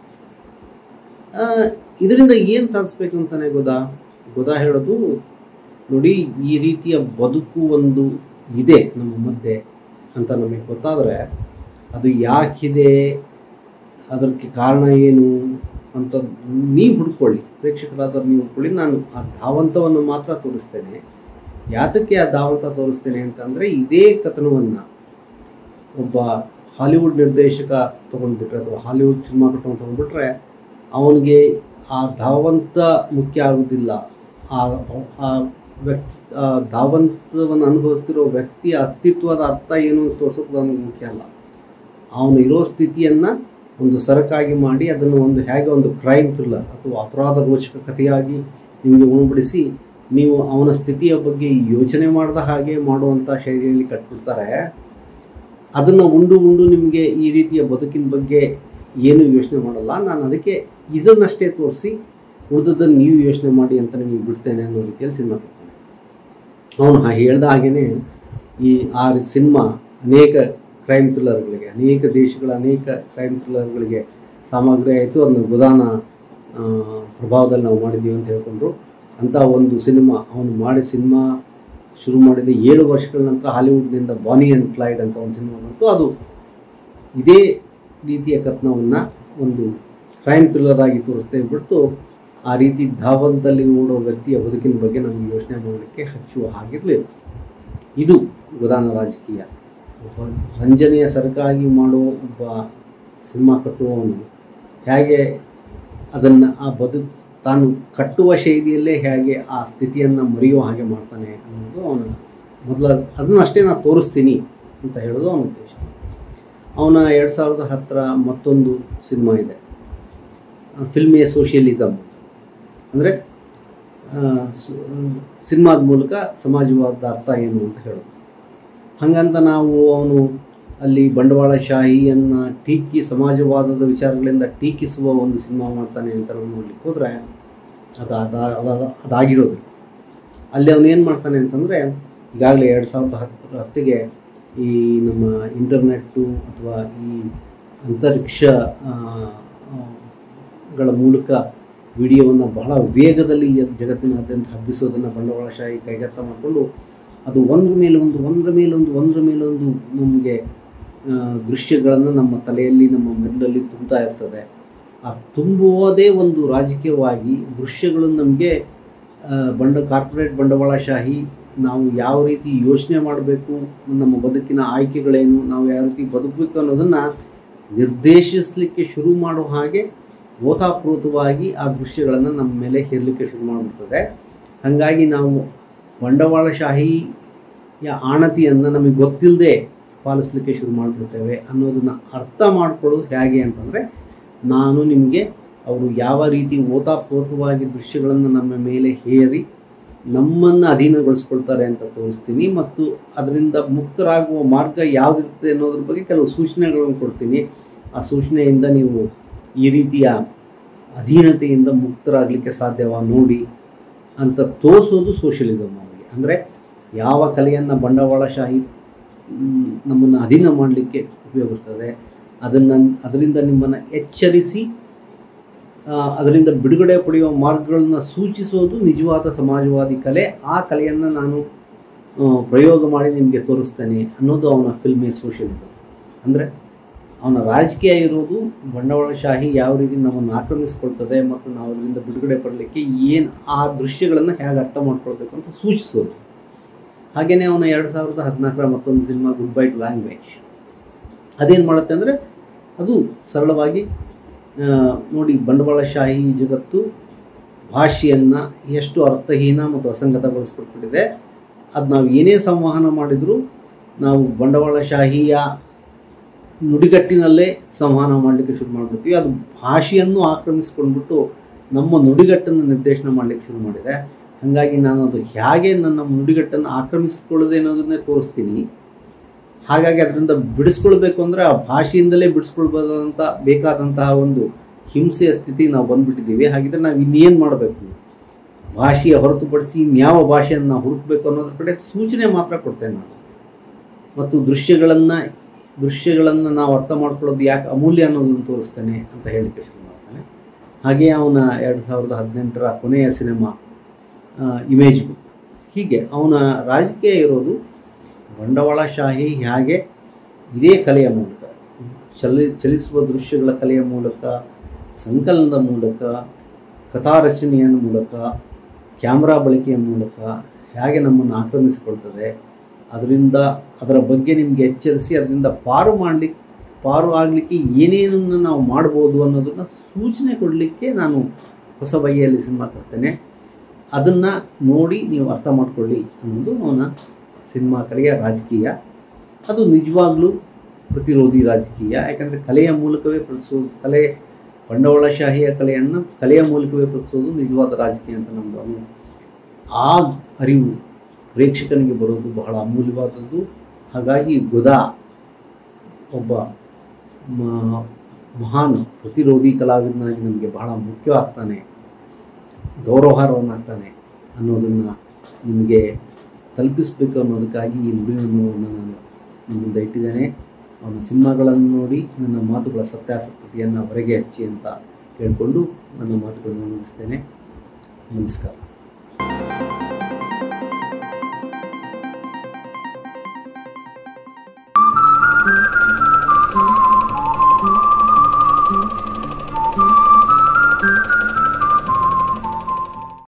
ಆ, ಇದರಿಂದ ಏನು ಸಾಧಿಸ್ಬೇಕು ಅಂತಾನೆ ಗೊದಾ ಗೊದಾ ಹೇಳೋದು ನೋಡಿ ಈ ರೀತಿಯ ಬದುಕು ಒಂದು ಇದೆ ನಮ್ಮ ಮಧ್ಯೆ ಅಂತ ನಮಗೆ ಗೊತ್ತಾದರೆ ಅದು ಯಾಕಿದೆ ಅದಕ್ಕೆ ಕಾರಣ ಏನು ಅಂತ ನೀವು ಹುಡ್ಕೊಳ್ಳಿ ಪ್ರೇಕ್ಷಕರಾದ ನೀವು ಹುಡ್ಕೊಳ್ಳಿ ನಾನು ಆ ಧಾವಂತವನ್ನು ಮಾತ್ರ ತೋರಿಸ್ತೇನೆ ಯಾತಕ್ಕೆ ಆ ಧಾವಂತ ತೋರಿಸ್ತೇನೆ ಅಂತಂದರೆ ಇದೇ ಕಥನವನ್ನು ಒಬ್ಬ ಹಾಲಿವುಡ್ ನಿರ್ದೇಶಕ ತೊಗೊಂಡ್ಬಿಟ್ರೆ ಅಥವಾ ಹಾಲಿವುಡ್ ಸಿನಿಮಾ ಕಟ್ಟೋನು ತೊಗೊಂಡ್ಬಿಟ್ರೆ ಅವನಿಗೆ ಆ ಧಾವಂತ ಮುಖ್ಯ ಆಗೋದಿಲ್ಲ ಆ ಆ ವ್ಯಕ್ತಿ ಆ ಧಾವಂತವನ್ನು ಅನುಭವಿಸ್ತಿರೋ ವ್ಯಕ್ತಿಯ ಅಸ್ತಿತ್ವದ ಅರ್ಥ ಏನು ಅಂತ ತೋರಿಸೋದು ಅವನಿಗೆ ಮುಖ್ಯ ಅಲ್ಲ ಅವನು ಇರೋ ಸ್ಥಿತಿಯನ್ನು ಒಂದು ಸರಕಾಗಿ ಮಾಡಿ ಅದನ್ನು ಒಂದು ಹೇಗೆ ಒಂದು ಕ್ರೈಮ್ ಥ್ರಿಲ್ಲರ್ ಅಥವಾ ಅಪರಾಧ ರೋಚಕ ಕಥೆಯಾಗಿ ನಿಮಗೆ ಉಣಬಡಿಸಿ ನೀವು ಅವನ ಸ್ಥಿತಿಯ ಬಗ್ಗೆ ಯೋಚನೆ ಮಾಡದ ಹಾಗೆ ಮಾಡುವಂಥ ಶೈಲಿಯಲ್ಲಿ ಕಟ್ಬಿಡ್ತಾರೆ ಅದನ್ನು ಉಂಡು ಉಂಡು ನಿಮಗೆ ಈ ರೀತಿಯ ಬದುಕಿನ ಬಗ್ಗೆ ಏನು ಯೋಚನೆ ಮಾಡಲ್ಲ ನಾನು ಅದಕ್ಕೆ ಇದನ್ನಷ್ಟೇ ತೋರಿಸಿ ಉಳಿದದ್ದನ್ನು ನೀವು ಯೋಚನೆ ಮಾಡಿ ಅಂತ ನಿಮಗೆ ಬಿಡ್ತೇನೆ ಅನ್ನೋ ರೀತಿಯಲ್ಲಿ ಸಿನಿಮಾ ಕೊಡ್ತಾನೆ ಅವನು ಹಾ ಹೇಳ್ದ ಹಾಗೇನೆ ಈ ಆ ಸಿನಿಮಾ ಅನೇಕ ಕ್ರೈಮ್ ಥ್ರಿಲ್ಲರ್ಗಳಿಗೆ ಅನೇಕ ದೇಶಗಳ ಅನೇಕ ಕ್ರೈಮ್ ಥ್ರಿಲ್ಲರ್ಗಳಿಗೆ ಸಾಮಗ್ರಿ ಆಯಿತು ಅದನ್ನು ಗುದಾನ ಆ, ಪ್ರಭಾವದಲ್ಲಿ ನಾವು ಮಾಡಿದ್ದೀವಿ ಅಂತ ಹೇಳ್ಕೊಂಡ್ರು ಅಂಥ ಒಂದು ಸಿನಿಮಾ ಅವನು ಮಾಡಿ ಸಿನಿಮಾ ಶುರು ಮಾಡಿದ ಏಳು ವರ್ಷಗಳ ನಂತರ ಹಾಲಿವುಡ್ನಿಂದ ಬಾನಿ ಆ್ಯಂಡ್ ಕ್ಲೈಡ್ ಅಂತ ಒಂದು ಸಿನಿಮಾ ಬಂತು ಅದು ಇದೇ ರೀತಿಯ ಕಥನವನ್ನು ಒಂದು ಕ್ರೈಮ್ ಥ್ರಿಲ್ಲರ್ ಆಗಿ ತೋರಿಸ್ತೇವೆ ಬಿಟ್ಟು ಆ ರೀತಿ ಧಾವಂತದಲ್ಲಿ ಓಡೋ ವ್ಯಕ್ತಿಯ ಬದುಕಿನ ಬಗ್ಗೆ ನಮಗೆ ಯೋಚನೆ ಮಾಡಲಿಕ್ಕೆ ಹಚ್ಚುವ ಹಾಗಿರಲಿಲ್ಲ ಇದು ಗುದಾನ ರಾಜಕೀಯ ಒಬ್ಬ ರಂಜನೆಯ ಸರಕಾಗಿ ಮಾಡುವ ಒಬ್ಬ ಸಿನಿಮಾ ಕಟ್ಟುವವನು ಹೇಗೆ ಅದನ್ನು ಆ ಬದುಕು ತಾನು ಕಟ್ಟುವ ಶೈಲಿಯಲ್ಲೇ ಹೇಗೆ ಆ ಸ್ಥಿತಿಯನ್ನು ಮರೆಯುವ ಹಾಗೆ ಮಾಡ್ತಾನೆ ಅನ್ನೋದು ಅವನ ಮೊದಲ ಅದನ್ನಷ್ಟೇ ನಾನು ತೋರಿಸ್ತೀನಿ ಅಂತ ಹೇಳೋದು ಅವನ ಉದ್ದೇಶ ಅವನ ಎರಡು ಸಾವಿರದ ಹತ್ತರ ಮತ್ತೊಂದು ಸಿನಿಮಾ ಇದೆ ಫಿಲ್ಮಿಯ ಸೋಷಿಯಲಿಸಮ್ ಅಂದರೆ ಸಿನಿಮಾದ ಮೂಲಕ ಸಮಾಜವಾದದ ಅರ್ಥ ಏನು ಅಂತ ಹೇಳೋದು ಹಾಗಂತ ನಾವು ಅವನು ಅಲ್ಲಿ ಬಂಡವಾಳಶಾಹಿಯನ್ನು ಟೀಕಿ ಸಮಾಜವಾದದ ವಿಚಾರಗಳಿಂದ ಟೀಕಿಸುವ ಒಂದು ಸಿನಿಮಾ ಮಾಡ್ತಾನೆ ಅಂತ ನಾವು ನೋಡ್ಲಿಕ್ಕೆ ಹೋದರೆ ಅದು ಅದ ಅದ- ಅದಾಗಿರೋದು ಅಲ್ಲಿ ಅವನು ಏನು ಮಾಡ್ತಾನೆ ಅಂತಂದರೆ ಈಗಾಗಲೇ ಎರಡು ಸಾವಿರದ ಹತ್ತರ ಹತ್ತಿಗೆ ಈ ನಮ್ಮ ಇಂಟರ್ನೆಟ್ಟು ಅಥವಾ ಈ ಅಂತರಿಕ್ಷ ಆ, ಆ, ಗಳ ಮೂಲಕ ವಿಡಿಯೋವನ್ನು ಬಹಳ ವೇಗದಲ್ಲಿ ಈ ಜಗತ್ತಿನಾದ್ಯಂತ ಹಬ್ಬಿಸೋದನ್ನು ಬಂಡವಾಳಶಾಹಿ ಕೈಗೆತ್ತ ಮಾಡಿಕೊಂಡು ಅದು ಒಂದ್ರ ಮೇಲೆ ಒಂದು ಒಂದರ ಮೇಲೆ ಒಂದು ಒಂದರ ಮೇಲೆ ಒಂದು ನಮಗೆ ದೃಶ್ಯಗಳನ್ನು ನಮ್ಮ ತಲೆಯಲ್ಲಿ ನಮ್ಮ ಮೆದುಳಲ್ಲಿ ತುಂಬ್ತಾ ಇರ್ತದೆ ಆ ತುಂಬುವುದೇ ಒಂದು ರಾಜಕೀಯವಾಗಿ ದೃಶ್ಯಗಳು ನಮಗೆ ಬಂಡ ಕಾರ್ಪೊರೇಟ್ ಬಂಡವಾಳಶಾಹಿ ನಾವು ಯಾವ ರೀತಿ ಯೋಚನೆ ಮಾಡಬೇಕು ನಮ್ಮ ಬದುಕಿನ ಆಯ್ಕೆಗಳೇನು ನಾವು ಯಾವ ರೀತಿ ಬದುಕಬೇಕು ಅನ್ನೋದನ್ನು ನಿರ್ದೇಶಿಸಲಿಕ್ಕೆ ಶುರು ಮಾಡೋ ಹಾಗೆ ಓತಾಪ್ರೋತವಾಗಿ ಆ ದೃಶ್ಯಗಳನ್ನು ನಮ್ಮ ಮೇಲೆ ಹೇರಲಿಕ್ಕೆ ಶುರು ಮಾಡಿಬಿಡ್ತದೆ ಹಾಗಾಗಿ ನಾವು ಬಂಡವಾಳಶಾಹಿಯ ಆಣತಿಯನ್ನು ನಮಗೆ ಗೊತ್ತಿಲ್ಲದೆ ಪಾಲಿಸಲಿಕ್ಕೆ ಶುರು ಮಾಡಿಬಿಡ್ತೇವೆ ಅನ್ನೋದನ್ನು ಅರ್ಥ ಮಾಡ್ಕೊಳ್ಳೋದು ಹೇಗೆ ಅಂತಂದರೆ ನಾನು ನಿಮಗೆ ಅವರು ಯಾವ ರೀತಿ ಓತಾಪ್ರೋತವಾಗಿ ದೃಶ್ಯಗಳನ್ನು ನಮ್ಮ ಮೇಲೆ ಹೇರಿ ನಮ್ಮನ್ನು ಅಧೀನಗೊಳಿಸ್ಕೊಳ್ತಾರೆ ಅಂತ ತೋರಿಸ್ತೀನಿ ಮತ್ತು ಅದರಿಂದ ಮುಕ್ತರಾಗುವ ಮಾರ್ಗ ಯಾವುದಿರುತ್ತೆ ಅನ್ನೋದ್ರ ಬಗ್ಗೆ ಕೆಲವು ಸೂಚನೆಗಳನ್ನು ಕೊಡ್ತೀನಿ ಆ ಸೂಚನೆಯಿಂದ ನೀವು ಈ ರೀತಿಯ ಅಧೀನತೆಯಿಂದ ಮುಕ್ತರಾಗಲಿಕ್ಕೆ ಸಾಧ್ಯವ ನೋಡಿ ಅಂತ ತೋರಿಸೋದು ಸೋಷಿಯಲಿಸಮ್ ಅವರಿಗೆ ಅಂದರೆ ಯಾವ ಕಲೆಯನ್ನು ಬಂಡವಾಳಶಾಹಿ ಮ್, ನಮ್ಮನ್ನು ಅಧೀನ ಮಾಡಲಿಕ್ಕೆ ಉಪಯೋಗಿಸ್ತದೆ ಅದನ್ನು ಅದರಿಂದ ನಿಮ್ಮನ್ನು ಎಚ್ಚರಿಸಿ ಆ, ಅದರಿಂದ ಬಿಡುಗಡೆ ಪಡೆಯುವ ಮಾರ್ಗಗಳನ್ನ ಸೂಚಿಸೋದು ನಿಜವಾದ ಸಮಾಜವಾದಿ ಕಲೆ ಆ ಕಲೆಯನ್ನು ನಾನು ಆ, ಪ್ರಯೋಗ ಮಾಡಿ ನಿಮಗೆ ತೋರಿಸ್ತೇನೆ ಅನ್ನೋದು ಅವನ ಫಿಲ್ಮಿ ಸೋಷಿಯಲಿಸಮ್ ಅಂದರೆ ಅವನ ರಾಜಕೀಯ ಇರೋದು ಬಂಡವಾಳಶಾಹಿ ಯಾವ ರೀತಿ ನಮ್ಮನ್ನು ಆಕ್ರಮಿಸ್ಕೊಳ್ತದೆ ಮತ್ತು ನಾವು ಅದರಿಂದ ಬಿಡುಗಡೆ ಪಡಲಿಕ್ಕೆ ಏನು ಆ ದೃಶ್ಯಗಳನ್ನು ಹೇಗೆ ಅರ್ಥ ಮಾಡ್ಕೊಳ್ಬೇಕು ಅಂತ ಸೂಚಿಸೋದು ಹಾಗೆಯೇ ಅವನ ಎರಡು ಸಾವಿರದ ಹದಿನಾಲ್ಕರ ಮತ್ತೊಂದು cinema goodbye to language ಅದೇನು ಮಾಡುತ್ತೆ ಅಂದರೆ ಅದು ಸರಳವಾಗಿ ಆ, ನೋಡಿ ಬಂಡವಾಳಶಾಹಿ ಜಗತ್ತು ಭಾಷೆಯನ್ನು ಎಷ್ಟು ಅರ್ಥಹೀನ ಮತ್ತು ಅಸಂಗತಗೊಳಿಸ್ಬಿಟ್ಬಿಟ್ಟಿದೆ ಅದು ನಾವು ಏನೇ ಸಂವಹನ ಮಾಡಿದರೂ ನಾವು ಬಂಡವಾಳಶಾಹಿಯ ನುಡಿಗಟ್ಟಿನಲ್ಲೇ ಸಂವಹನ ಮಾಡಲಿಕ್ಕೆ ಶುರು ಮಾಡಿಬಿಡ್ತೀವಿ ಅದು ಭಾಷೆಯನ್ನು ಆಕ್ರಮಿಸ್ಕೊಂಡ್ಬಿಟ್ಟು ನಮ್ಮ ನುಡಿಗಟ್ಟನ್ನು ನಿರ್ದೇಶನ ಮಾಡಲಿಕ್ಕೆ ಶುರು ಮಾಡಿದೆ ಹಾಗಾಗಿ ನಾನು ಅದು ಹೇಗೆ ನನ್ನ ನುಡಿಗಟ್ಟನ್ನು ಆಕ್ರಮಿಸ್ಕೊಳ್ಳೋದೆ ಅನ್ನೋದನ್ನೇ ತೋರಿಸ್ತೀನಿ ಹಾಗಾಗಿ ಅದರಿಂದ ಬಿಡಿಸ್ಕೊಳ್ಬೇಕು ಅಂದರೆ ಆ ಭಾಷೆಯಿಂದಲೇ ಬಿಡಿಸ್ಕೊಳ್ಬೋದಂತ ಬೇಕಾದಂತಹ ಒಂದು ಹಿಂಸೆಯ ಸ್ಥಿತಿ ನಾವು ಬಂದ್ಬಿಟ್ಟಿದ್ದೀವಿ ಹಾಗಿದ್ರೆ ನಾವು ಇನ್ನೇನು ಮಾಡಬೇಕು ಭಾಷೆಯ ಹೊರತುಪಡಿಸಿ ಇನ್ಯಾವ ಭಾಷೆಯನ್ನು ನಾವು ಹುಡುಕಬೇಕು ಅನ್ನೋದ್ರ ಕಡೆ ಸೂಚನೆ ಮಾತ್ರ ಕೊಡ್ತೇನೆ ನಾನು ಮತ್ತು ದೃಶ್ಯಗಳನ್ನು ದೃಶ್ಯಗಳನ್ನು ನಾವು ಅರ್ಥ ಮಾಡ್ಕೊಳ್ಳೋದು ಯಾಕೆ ಅಮೂಲ್ಯ ಅನ್ನೋದನ್ನು ತೋರಿಸ್ತೇನೆ ಅಂತ ಹೇಳಲಿಕ್ಕೆ ಶುರು ಮಾಡ್ತಾನೆ ಹಾಗೆ ಅವನ ಎರಡು ಸಾವಿರದ ಹದಿನೆಂಟರ ಕೊನೆಯ ಸಿನಿಮಾ ಇಮೇಜ್ ಬುಕ್ ಹೀಗೆ ಅವನ ರಾಜಕೀಯ ಇರೋದು ಬಂಡವಾಳಶಾಹಿ ಹೇಗೆ ಇದೇ ಕಲೆಯ ಮೂಲಕ ಚಲಿ ಚಲಿಸುವ ದೃಶ್ಯಗಳ ಕಲೆಯ ಮೂಲಕ ಸಂಕಲನದ ಮೂಲಕ ಕಥಾರಚನೆಯ ಮೂಲಕ ಕ್ಯಾಮ್ರಾ ಬಳಕೆಯ ಮೂಲಕ ಹೇಗೆ ನಮ್ಮನ್ನು ಆಕ್ರಮಿಸಿಕೊಳ್ತದೆ ಅದರಿಂದ ಅದರ ಬಗ್ಗೆ ನಿಮಗೆ ಎಚ್ಚರಿಸಿ ಅದರಿಂದ ಪಾರು ಮಾಡಲಿಕ್ಕೆ ಪಾರು ಆಗಲಿಕ್ಕೆ ಏನೇನನ್ನು ನಾವು ಮಾಡ್ಬೋದು ಅನ್ನೋದನ್ನು ಸೂಚನೆ ಕೊಡಲಿಕ್ಕೆ ನಾನು ಹೊಸ ಬಗೆಯಲ್ಲಿ ಸಿನಿಮಾ ತರ್ತೇನೆ ಅದನ್ನು ನೋಡಿ ನೀವು ಅರ್ಥ ಮಾಡ್ಕೊಳ್ಳಿ ಅನ್ನೋದು ಅವನ ಸಿನಿಮಾ ಕಲೆಯ ರಾಜಕೀಯ ಅದು ನಿಜವಾಗ್ಲೂ ಪ್ರತಿರೋಧಿ ರಾಜಕೀಯ ಯಾಕಂದರೆ ಕಲೆಯ ಮೂಲಕವೇ ಪ್ರತಿಸೋದು ಕಲೆ ಬಂಡವಾಳಶಾಹಿಯ ಕಲೆಯನ್ನು ಕಲೆಯ ಮೂಲಕವೇ ಪ್ರತಿಸೋದು ನಿಜವಾದ ರಾಜಕೀಯ ಅಂತ ನಮ್ಮದು ಅವನು ಆ ಅರಿವು ಪ್ರೇಕ್ಷಕನಿಗೆ ಬರೋದು ಬಹಳ ಅಮೂಲ್ಯವಾದದ್ದು ಹಾಗಾಗಿ ಗುದಾ ಒಬ್ಬ ಮ- ಮಹಾನ್ ಪ್ರತಿರೋಧಿ ಕಲಾವಿದನಾಗಿ ನಮಗೆ ಬಹಳ ಮುಖ್ಯವಾಗ್ತಾನೆ ಗೌರವಾರ್ಹವನ್ನಾಗ್ತಾನೆ ಅನ್ನೋದನ್ನು ನಿಮಗೆ ತಲುಪಿಸಬೇಕು ಅನ್ನೋದಕ್ಕಾಗಿ ಈ ನುಡಿಯನ್ನು ನಾನು ನಿಮ್ಮ ಮುಂದೆ ಇಟ್ಟಿದ್ದೇನೆ ಅವನ ಸಿನಿಮಾಗಳನ್ನು ನೋಡಿ ನನ್ನ ಮಾತುಗಳ ಸತ್ಯಾಸತ್ಯತೆಯನ್ನು ಹೊರಗೆ ಹಚ್ಚಿ ಅಂತ ಕೇಳಿಕೊಂಡು ನನ್ನ ಮಾತುಗಳನ್ನು ಮುಗಿಸ್ತೇನೆ ನಮಸ್ಕಾರ